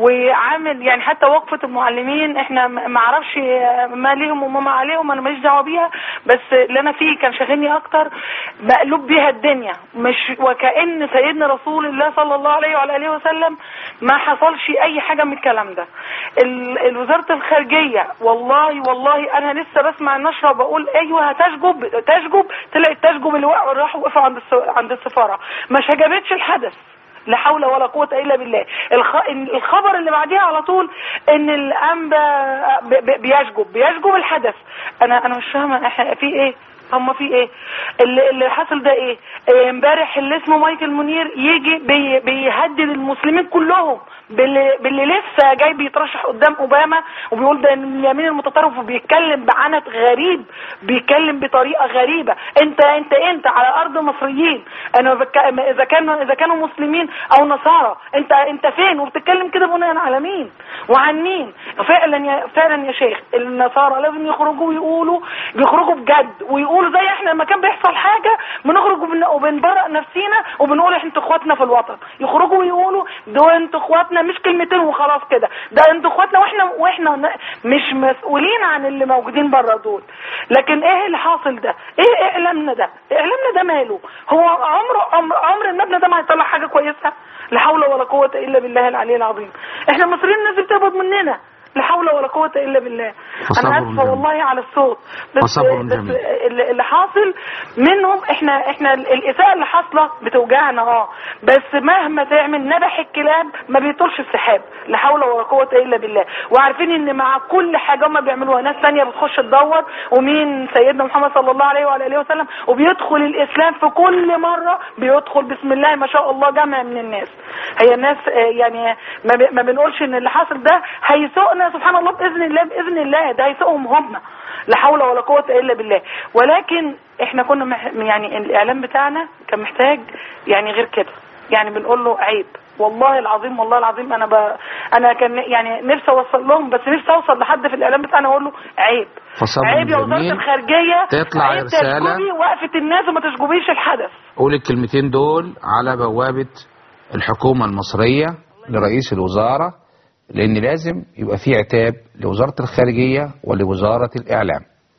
وعامل يعني حتى وقفه المعلمين احنا ما ما اعرفش ما ليهم وما ما عليهم انا ماليش دعوه بيها بس اللي انا فيه كان شاغلني اكتر مقلوب بيها الدنيا مش وكأن سيدنا رسول الله صلى الله عليه وعلى اله وسلم ما حصلش اي حاجه من الكلام ده ال- ال- وزاره الخارجيه والله والله انا لسه بسمع النشره وبقول ايوه هتشجب تشجب طلعت تشجب اللي وقعوا راحوا وقفوا عند الس- عند السفاره ما شجبتش الحدث لا حول ولا قوة إلا بالله الخ... إن- الخبر اللي بعديها على طول إن الأنبا ب... ب... بيشجب بيشجب الحدث أنا أنا مش فاهمة إحنا في إيه هم في ايه اللي, اللي حصل ده ايه إيه، امبارح اللي اسمه مايكل منير يجي بي بيهدد المسلمين كلهم باللي, باللي لسه جاي بيترشح قدام اوباما وبيقول ده اليمين المتطرف وبيتكلم بعنت غريب بيتكلم بطريقه غريبه انت انت انت على ارض مصريين انا بك... اذا كانوا اذا كانوا مسلمين او نصارى انت انت فين وبتتكلم كده بناء على مين وعن مين فعلا يا فعلا يا شيخ النصارى لازم يخرجوا ويقولوا بيخرجوا بجد ويقولوا زي احنا لما كان بيحصل حاجه بنخرج وبن- وبنبرأ نفسينا وبنقول احنا انتوا اخواتنا في الوطن يخرجوا ويقولوا دول انتوا اخواتنا مش كلمتين وخلاص كده ده انتوا اخواتنا واحنا واحنا ن- مش مسؤولين عن اللي موجودين بره دول لكن ايه اللي حاصل ده ايه اعلامنا ده اعلامنا ده ماله هو عمره عمر, عمر المبنى ده ما هيطلع حاجه كويسه لا حول ولا قوه الا بالله العلي العظيم احنا المصريين الناس بتقبض مننا لا حول ولا قوه الا بالله فصبر انا اسفه جميل. والله على الصوت بس فصبر بس جميل. اللي اللي حاصل منهم احنا احنا الاساءه اللي حاصله بتوجعنا اه بس مهما تعمل نبح الكلاب ما بيطولش السحاب لا حول ولا قوه الا بالله وعارفين ان مع كل حاجه هم بيعملوها ناس ثانيه بتخش تدور ومين سيدنا محمد صلى الله عليه وعلى اله وسلم وبيدخل الاسلام في كل مره بيدخل بسم الله ما شاء الله جمع من الناس هي الناس آه، يعني ما, بي- ما بنقولش ان اللي حاصل ده هيسوقنا سبحان الله باذن الله باذن الله ده هيسوقهم هم لا حول ولا قوة إلا بالله ولكن احنا كنا مح يعني الإعلام بتاعنا كان محتاج يعني غير كده يعني بنقول له عيب والله العظيم والله العظيم انا ب... انا كان يعني نفسي اوصل لهم بس نفسي اوصل لحد في الاعلام بتاعنا اقول له عيب فصبر عيب يا وزاره جميل. الخارجيه تطلع عيب رسالة. تشجبي وقفه الناس وما تشجبيش الحدث قول الكلمتين دول على بوابة الحكومة المصرية لرئيس الوزارة لأن لازم يبقى في عتاب لوزارة الخارجية ولوزارة الإعلام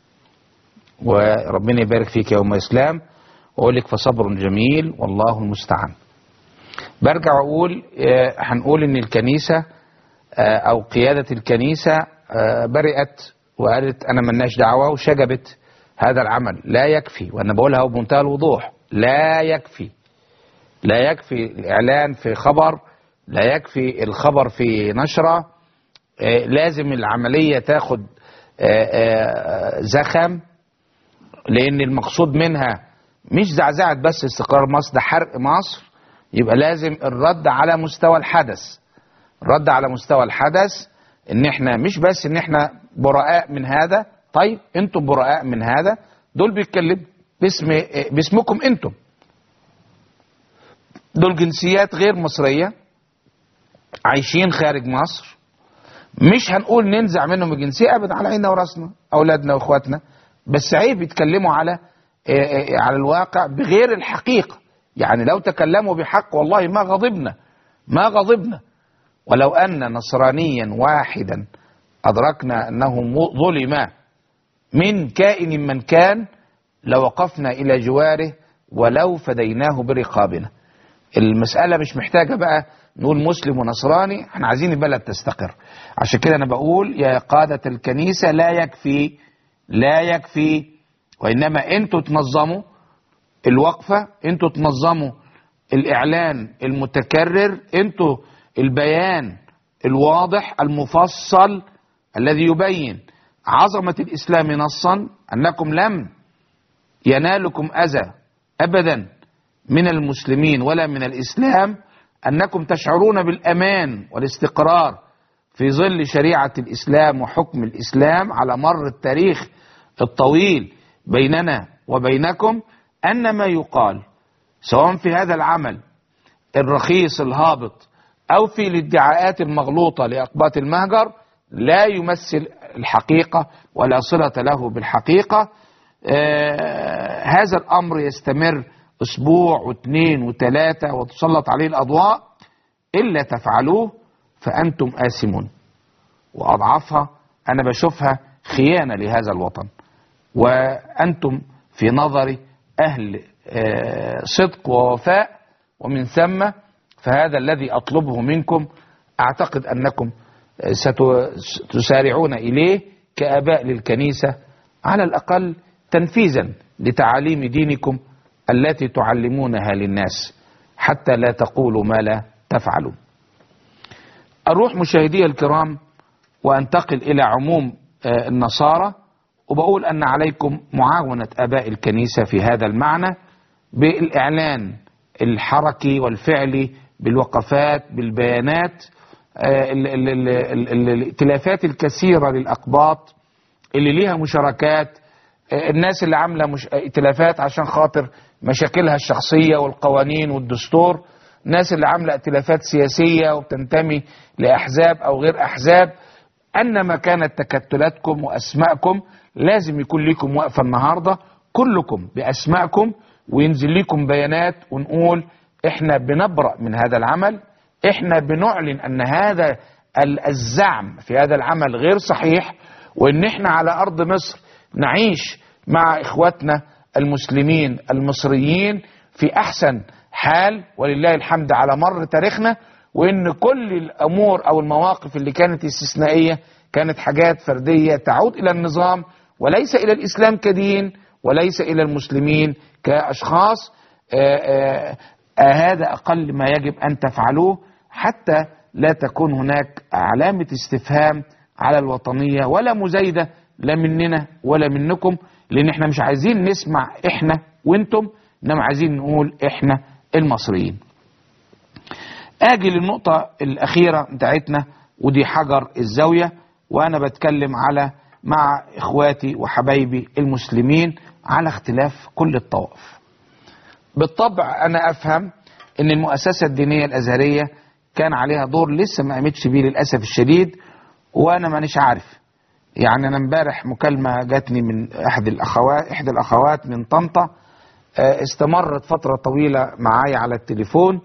وربنا يبارك فيك يا أم إسلام وأقول لك فصبر جميل والله المستعان برجع أقول آه، هنقول إن الكنيسة آه، أو قيادة الكنيسة آه، برئت وقالت أنا ملناش دعوة وشجبت هذا العمل لا يكفي وأنا بقولها بمنتهى الوضوح لا يكفي لا يكفي الإعلان في خبر لا يكفي الخبر في نشرة آه، لازم العملية تاخد آه، آه، زخم لأن المقصود منها مش زعزعة بس استقرار مصر ده حرق مصر يبقى لازم الرد على مستوى الحدث الرد على مستوى الحدث ان احنا مش بس ان احنا براء من هذا طيب انتم براء من هذا دول بيتكلموا باسم باسمكم انتم دول جنسيات غير مصرية عايشين خارج مصر مش هنقول ننزع منهم الجنسية ابدا على عيننا وراسنا اولادنا واخواتنا بس عيب يتكلموا على آه، آه، على الواقع بغير الحقيقة يعني لو تكلموا بحق والله ما غضبنا ما غضبنا ولو أن نصرانيا واحدا أدركنا أنه م- ظلم من كائن من كان لوقفنا إلى جواره ولو فديناه برقابنا المسألة مش محتاجة بقى نقول مسلم ونصراني احنا عايزين البلد تستقر عشان كده انا بقول يا قادة الكنيسة لا يكفي لا يكفي وانما انتوا تنظموا الوقفة انتوا تنظموا الاعلان المتكرر انتوا البيان الواضح المفصل الذي يبين عظمة الاسلام نصا انكم لم ينالكم اذى ابدا من المسلمين ولا من الاسلام انكم تشعرون بالامان والاستقرار في ظل شريعه الاسلام وحكم الاسلام على مر التاريخ الطويل بيننا وبينكم ان ما يقال سواء في هذا العمل الرخيص الهابط او في الادعاءات المغلوطه لاقباط المهجر لا يمثل الحقيقه ولا صله له بالحقيقه آه هذا الامر يستمر اسبوع واثنين وثلاثة وتسلط عليه الاضواء الا تفعلوه فانتم اثمون واضعافها انا بشوفها خيانة لهذا الوطن وانتم في نظري اهل آه، صدق ووفاء ومن ثم فهذا الذي اطلبه منكم اعتقد انكم آه، ستسارعون اليه كاباء للكنيسة على الاقل تنفيذا لتعاليم دينكم التي تعلمونها للناس حتى لا تقولوا ما لا تفعلون أروح مشاهدي الكرام وأنتقل إلى عموم آه، النصارى وبقول أن عليكم معاونة أباء الكنيسة في هذا المعنى بالإعلان الحركي والفعلي بالوقفات بالبيانات آه، ال- ال- ال- ال- ال- الائتلافات الكثيرة للأقباط اللي ليها مشاركات آه، الناس اللي عاملة مش... ائتلافات عشان خاطر مشاكلها الشخصية والقوانين والدستور الناس اللي عاملة ائتلافات سياسية وبتنتمي لأحزاب أو غير أحزاب أنما كانت تكتلاتكم وأسماءكم لازم يكون لكم وقفة النهاردة كلكم بأسماءكم وينزل لكم بيانات ونقول احنا بنبرأ من هذا العمل احنا بنعلن ان هذا ال- الزعم في هذا العمل غير صحيح وان احنا على ارض مصر نعيش مع اخواتنا المسلمين المصريين في احسن حال ولله الحمد على مر تاريخنا وان كل الامور او المواقف اللي كانت استثنائيه كانت حاجات فرديه تعود الى النظام وليس الى الاسلام كدين وليس الى المسلمين كاشخاص آآ آآ آآ هذا اقل ما يجب ان تفعلوه حتى لا تكون هناك علامه استفهام على الوطنيه ولا مزايده لا مننا ولا منكم لان احنا مش عايزين نسمع احنا وانتم انما عايزين نقول احنا المصريين اجي للنقطة الاخيرة بتاعتنا ودي حجر الزاوية وانا بتكلم على مع اخواتي وحبايبي المسلمين على اختلاف كل الطوائف بالطبع انا افهم ان المؤسسة الدينية الازهرية كان عليها دور لسه ما قامتش بيه للاسف الشديد وانا مانيش عارف يعني انا امبارح مكالمة جاتني من احد الاخوات احدى الاخوات من طنطا آه، استمرت فترة طويلة معايا على التليفون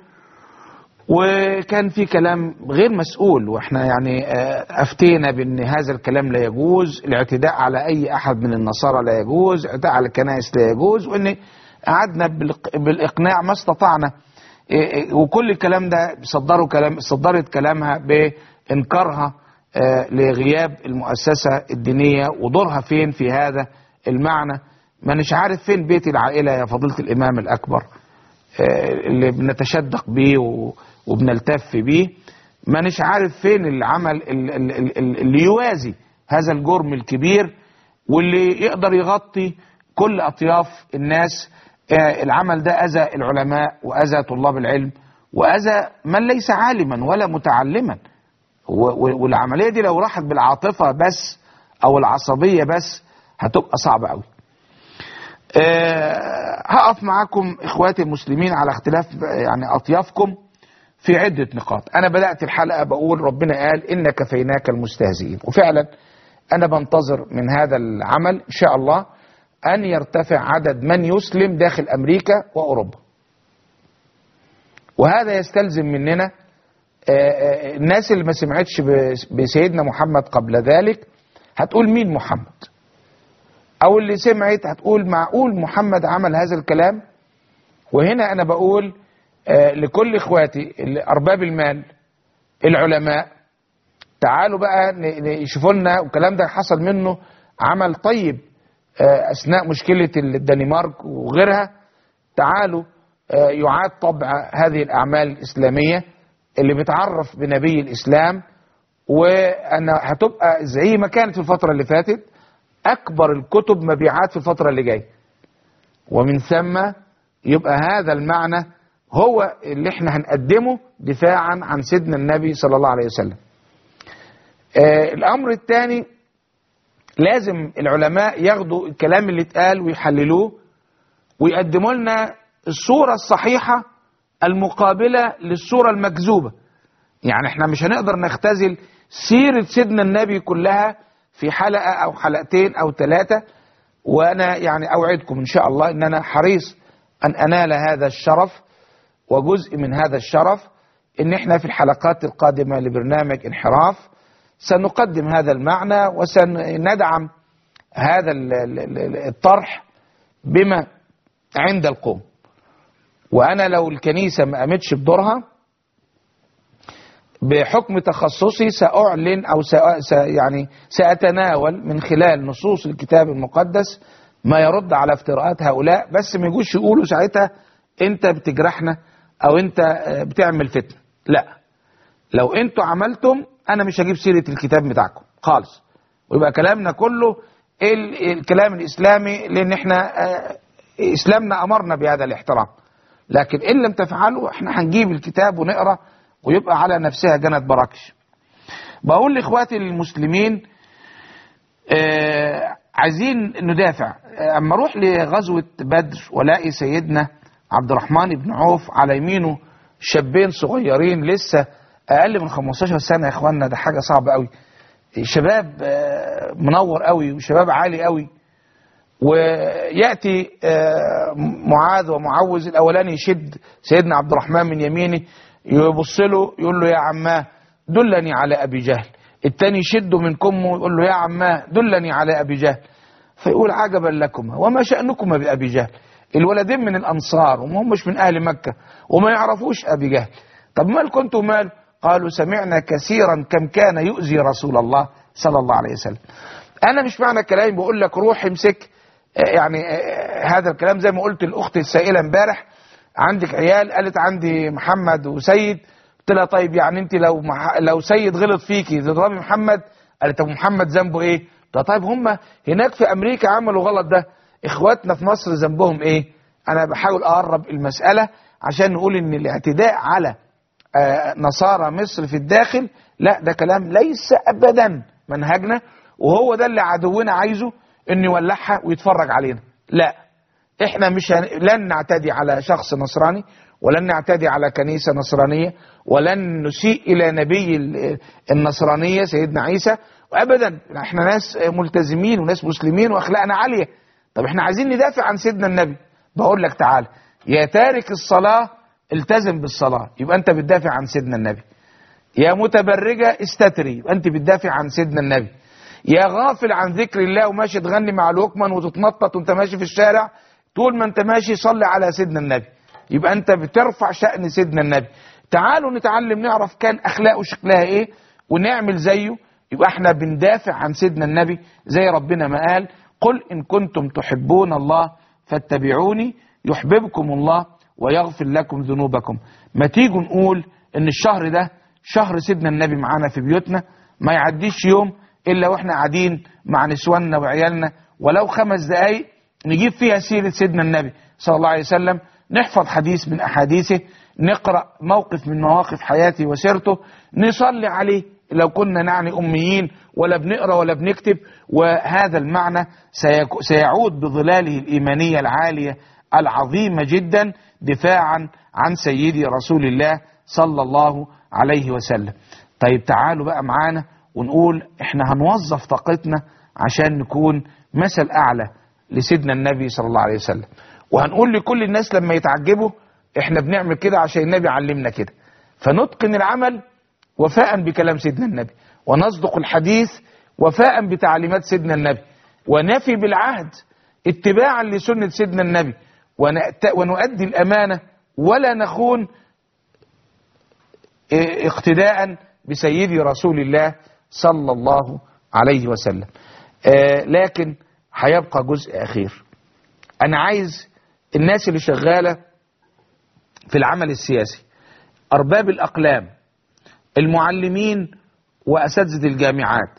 وكان في كلام غير مسؤول واحنا يعني آه، افتينا بان هذا الكلام لا يجوز الاعتداء على اي احد من النصارى لا يجوز الاعتداء على الكنائس لا يجوز وان قعدنا بالإق- بالاقناع ما استطعنا إيه إيه، وكل الكلام ده صدروا كلام صدرت كلامها بانكارها آه، لغياب المؤسسه الدينيه ودورها فين في هذا المعنى ما مش عارف فين بيت العائله يا فضيله الامام الاكبر آه، اللي بنتشدق بيه و- وبنلتف بيه مانيش عارف فين العمل ال- ال- ال- ال- اللي يوازي هذا الجرم الكبير واللي يقدر يغطي كل اطياف الناس آه، العمل ده اذى العلماء واذى طلاب العلم واذى من ليس عالما ولا متعلما و- و- والعمليه دي لو راحت بالعاطفه بس او العصبيه بس هتبقى صعبه قوي آه، هقف معاكم اخواتي المسلمين على اختلاف يعني اطيافكم في عدة نقاط انا بدأت الحلقة بقول ربنا قال ان كفيناك المستهزئين وفعلا انا بنتظر من هذا العمل ان شاء الله ان يرتفع عدد من يسلم داخل امريكا واوروبا وهذا يستلزم مننا آه، آه، الناس اللي ما سمعتش ب- بسيدنا محمد قبل ذلك هتقول مين محمد او اللي سمعت هتقول معقول محمد عمل هذا الكلام وهنا انا بقول آه، لكل اخواتي اللي- ارباب المال العلماء تعالوا بقى ن- ن- يشوفوا لنا والكلام ده حصل منه عمل طيب آه، اثناء مشكله الدنمارك وغيرها تعالوا آه، يعاد طبع هذه الاعمال الاسلاميه اللي بتعرف بنبي الاسلام وانا هتبقى زي ما كانت في الفتره اللي فاتت اكبر الكتب مبيعات في الفتره اللي جايه ومن ثم يبقى هذا المعنى هو اللي احنا هنقدمه دفاعا عن سيدنا النبي صلى الله عليه وسلم آه الامر الثاني لازم العلماء ياخدوا الكلام اللي اتقال ويحللوه ويقدموا لنا الصورة الصحيحة المقابلة للصورة المكذوبة يعني احنا مش هنقدر نختزل سيرة سيدنا النبي كلها في حلقة او حلقتين او ثلاثة وانا يعني اوعدكم ان شاء الله ان انا حريص ان انال هذا الشرف وجزء من هذا الشرف ان احنا في الحلقات القادمة لبرنامج انحراف سنقدم هذا المعنى وسندعم هذا ال- ال- ال- الطرح بما عند القوم وانا لو الكنيسة ما قامتش بدورها بحكم تخصصي سأعلن أو سأ س- يعني سأتناول من خلال نصوص الكتاب المقدس ما يرد على افتراءات هؤلاء بس ما يجوش يقولوا ساعتها أنت بتجرحنا أو أنت آه، بتعمل فتنة لا لو أنتوا عملتم أنا مش هجيب سيرة الكتاب بتاعكم خالص ويبقى كلامنا كله ال- الكلام الإسلامي لأن احنا آه، إسلامنا أمرنا بهذا الاحترام لكن إن لم تفعلوا احنا هنجيب الكتاب ونقرأ ويبقى على نفسها جنت براكش بقول لاخواتي المسلمين آه عايزين ندافع آه، اما اروح لغزوة بدر والاقي سيدنا عبد الرحمن بن عوف على يمينه شابين صغيرين لسه اقل من 15 سنة يا اخوانا ده حاجة صعبة قوي شباب آه، منور قوي وشباب عالي قوي وياتي آه، معاذ ومعوذ الاولاني يشد سيدنا عبد الرحمن من يمينه يبص له يقول له يا عماه دلني على ابي جهل التاني يشده من كمه يقول له يا عماه دلني على ابي جهل فيقول عجبا لكما وما شأنكما بأبي جهل الولدين من الأنصار وما همش من أهل مكة وما يعرفوش أبي جهل طب مال كنتم مال قالوا سمعنا كثيرا كم كان يؤذي رسول الله صلى الله عليه وسلم أنا مش معنى كلامي بقول لك روح امسك آه، يعني آه، هذا الكلام زي ما قلت الأخت السائلة امبارح عندك عيال قالت عندي محمد وسيد قلت لها طيب يعني انت لو مح... لو سيد غلط فيكي تضربي محمد قالت طب محمد ذنبه ايه قلت لها طيب هم هناك في امريكا عملوا غلط ده اخواتنا في مصر ذنبهم ايه انا بحاول اقرب المسألة عشان نقول ان الاعتداء على آه، نصارى مصر في الداخل لا ده كلام ليس ابدا منهجنا وهو ده اللي عدونا عايزه انه يولعها ويتفرج علينا لا احنا مش هن... لن نعتدي على شخص نصراني ولن نعتدي على كنيسة نصرانية ولن نسيء إلى نبي ال- النصرانية سيدنا عيسى وأبدا احنا ناس ملتزمين وناس مسلمين وأخلاقنا عالية طب احنا عايزين ندافع عن سيدنا النبي بقول لك تعالى يا تارك الصلاة التزم بالصلاة يبقى أنت بتدافع عن سيدنا النبي يا متبرجة استتري يبقى أنت بتدافع عن سيدنا النبي يا غافل عن ذكر الله وماشي تغني مع الوكمان وتتنطط وانت ماشي في الشارع طول ما انت ماشي صلي على سيدنا النبي يبقى انت بترفع شأن سيدنا النبي تعالوا نتعلم نعرف كان اخلاقه شكلها ايه ونعمل زيه يبقى احنا بندافع عن سيدنا النبي زي ربنا ما قال قل ان كنتم تحبون الله فاتبعوني يحببكم الله ويغفر لكم ذنوبكم ما تيجوا نقول ان الشهر ده شهر سيدنا النبي معانا في بيوتنا ما يعديش يوم الا واحنا قاعدين مع نسواننا وعيالنا ولو خمس دقايق نجيب فيها سيرة سيدنا النبي صلى الله عليه وسلم نحفظ حديث من أحاديثه نقرأ موقف من مواقف حياته وسيرته نصلي عليه لو كنا نعني أميين ولا بنقرأ ولا بنكتب وهذا المعنى سيكو- سيعود بظلاله الإيمانية العالية العظيمة جدا دفاعا عن سيدي رسول الله صلى الله عليه وسلم طيب تعالوا بقى معانا ونقول احنا هنوظف طاقتنا عشان نكون مثل أعلى لسيدنا النبي صلى الله عليه وسلم وهنقول لكل الناس لما يتعجبوا احنا بنعمل كده عشان النبي علمنا كده فنتقن العمل وفاء بكلام سيدنا النبي ونصدق الحديث وفاء بتعليمات سيدنا النبي ونفي بالعهد اتباعا لسنة سيدنا النبي ونأت- ونؤدي الأمانة ولا نخون اه، اقتداء بسيدي رسول الله صلى الله عليه وسلم اه، لكن هيبقى جزء أخير أنا عايز الناس اللي شغالة في العمل السياسي أرباب الأقلام المعلمين وأساتذة الجامعات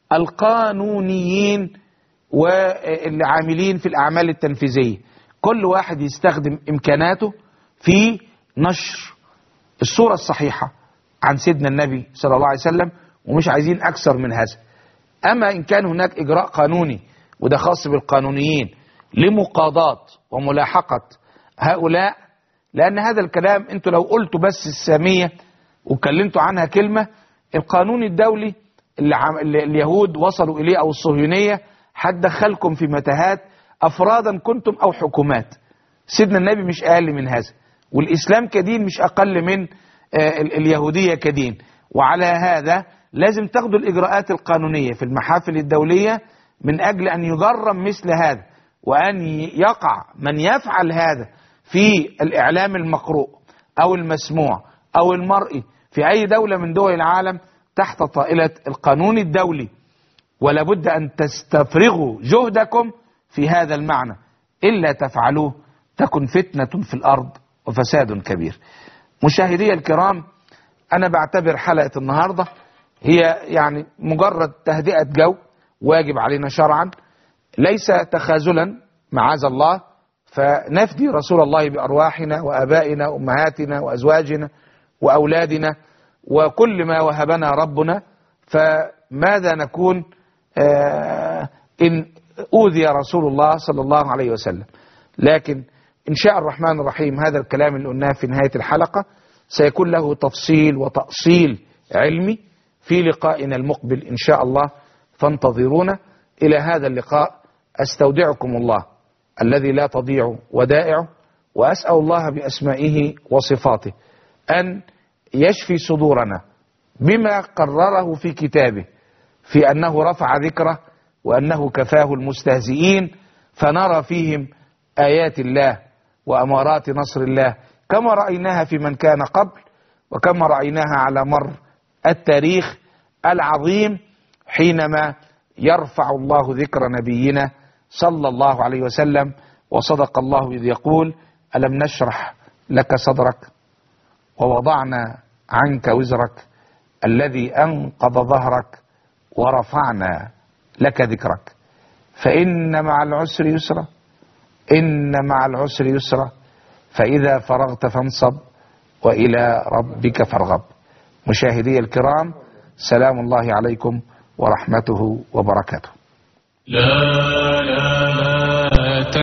القانونيين واللي عاملين في الأعمال التنفيذية كل واحد يستخدم إمكاناته في نشر الصورة الصحيحة عن سيدنا النبي صلى الله عليه وسلم ومش عايزين أكثر من هذا أما إن كان هناك إجراء قانوني وده خاص بالقانونيين لمقاضاة وملاحقة هؤلاء لأن هذا الكلام أنتوا لو قلتوا بس السامية وكلمتوا عنها كلمة القانون الدولي اللي, عم... اللي اليهود وصلوا إليه أو الصهيونية هتدخلكم في متاهات أفرادا كنتم أو حكومات سيدنا النبي مش أقل من هذا والإسلام كدين مش أقل من آه، ال- اليهودية كدين وعلى هذا لازم تاخدوا الإجراءات القانونية في المحافل الدولية من أجل أن يجرم مثل هذا وأن ي- يقع من يفعل هذا في الإعلام المقروء أو المسموع أو المرئي في أي دولة من دول العالم تحت طائلة القانون الدولي ولا بد أن تستفرغوا جهدكم في هذا المعنى إلا تفعلوه تكن فتنة في الأرض وفساد كبير مشاهدي الكرام أنا بعتبر حلقة النهاردة هي يعني مجرد تهدئة جو واجب علينا شرعا ليس تخاذلا معاذ الله فنفدي رسول الله بأرواحنا وأبائنا وأمهاتنا وأزواجنا وأولادنا وكل ما وهبنا ربنا فماذا نكون آه، إن أوذي رسول الله صلى الله عليه وسلم لكن إن شاء الرحمن الرحيم هذا الكلام اللي قلناه في نهاية الحلقة سيكون له تفصيل وتأصيل علمي في لقائنا المقبل إن شاء الله فانتظرونا إلى هذا اللقاء أستودعكم الله الذي لا تضيع ودائعه وأسأل الله بأسمائه وصفاته أن يشفي صدورنا بما قرره في كتابه في أنه رفع ذكره وأنه كفاه المستهزئين فنرى فيهم آيات الله وأمارات نصر الله كما رأيناها في من كان قبل وكما رأيناها على مر التاريخ العظيم حينما يرفع الله ذكر نبينا صلى الله عليه وسلم وصدق الله إذ يقول ألم نشرح لك صدرك ووضعنا عنك وزرك الذي أنقض ظهرك ورفعنا لك ذكرك فإن مع العسر يسرا إن مع العسر يسرا فإذا فرغت فانصب وإلى ربك فارغب مشاهدي الكرام سلام الله عليكم ورحمته وبركاته لا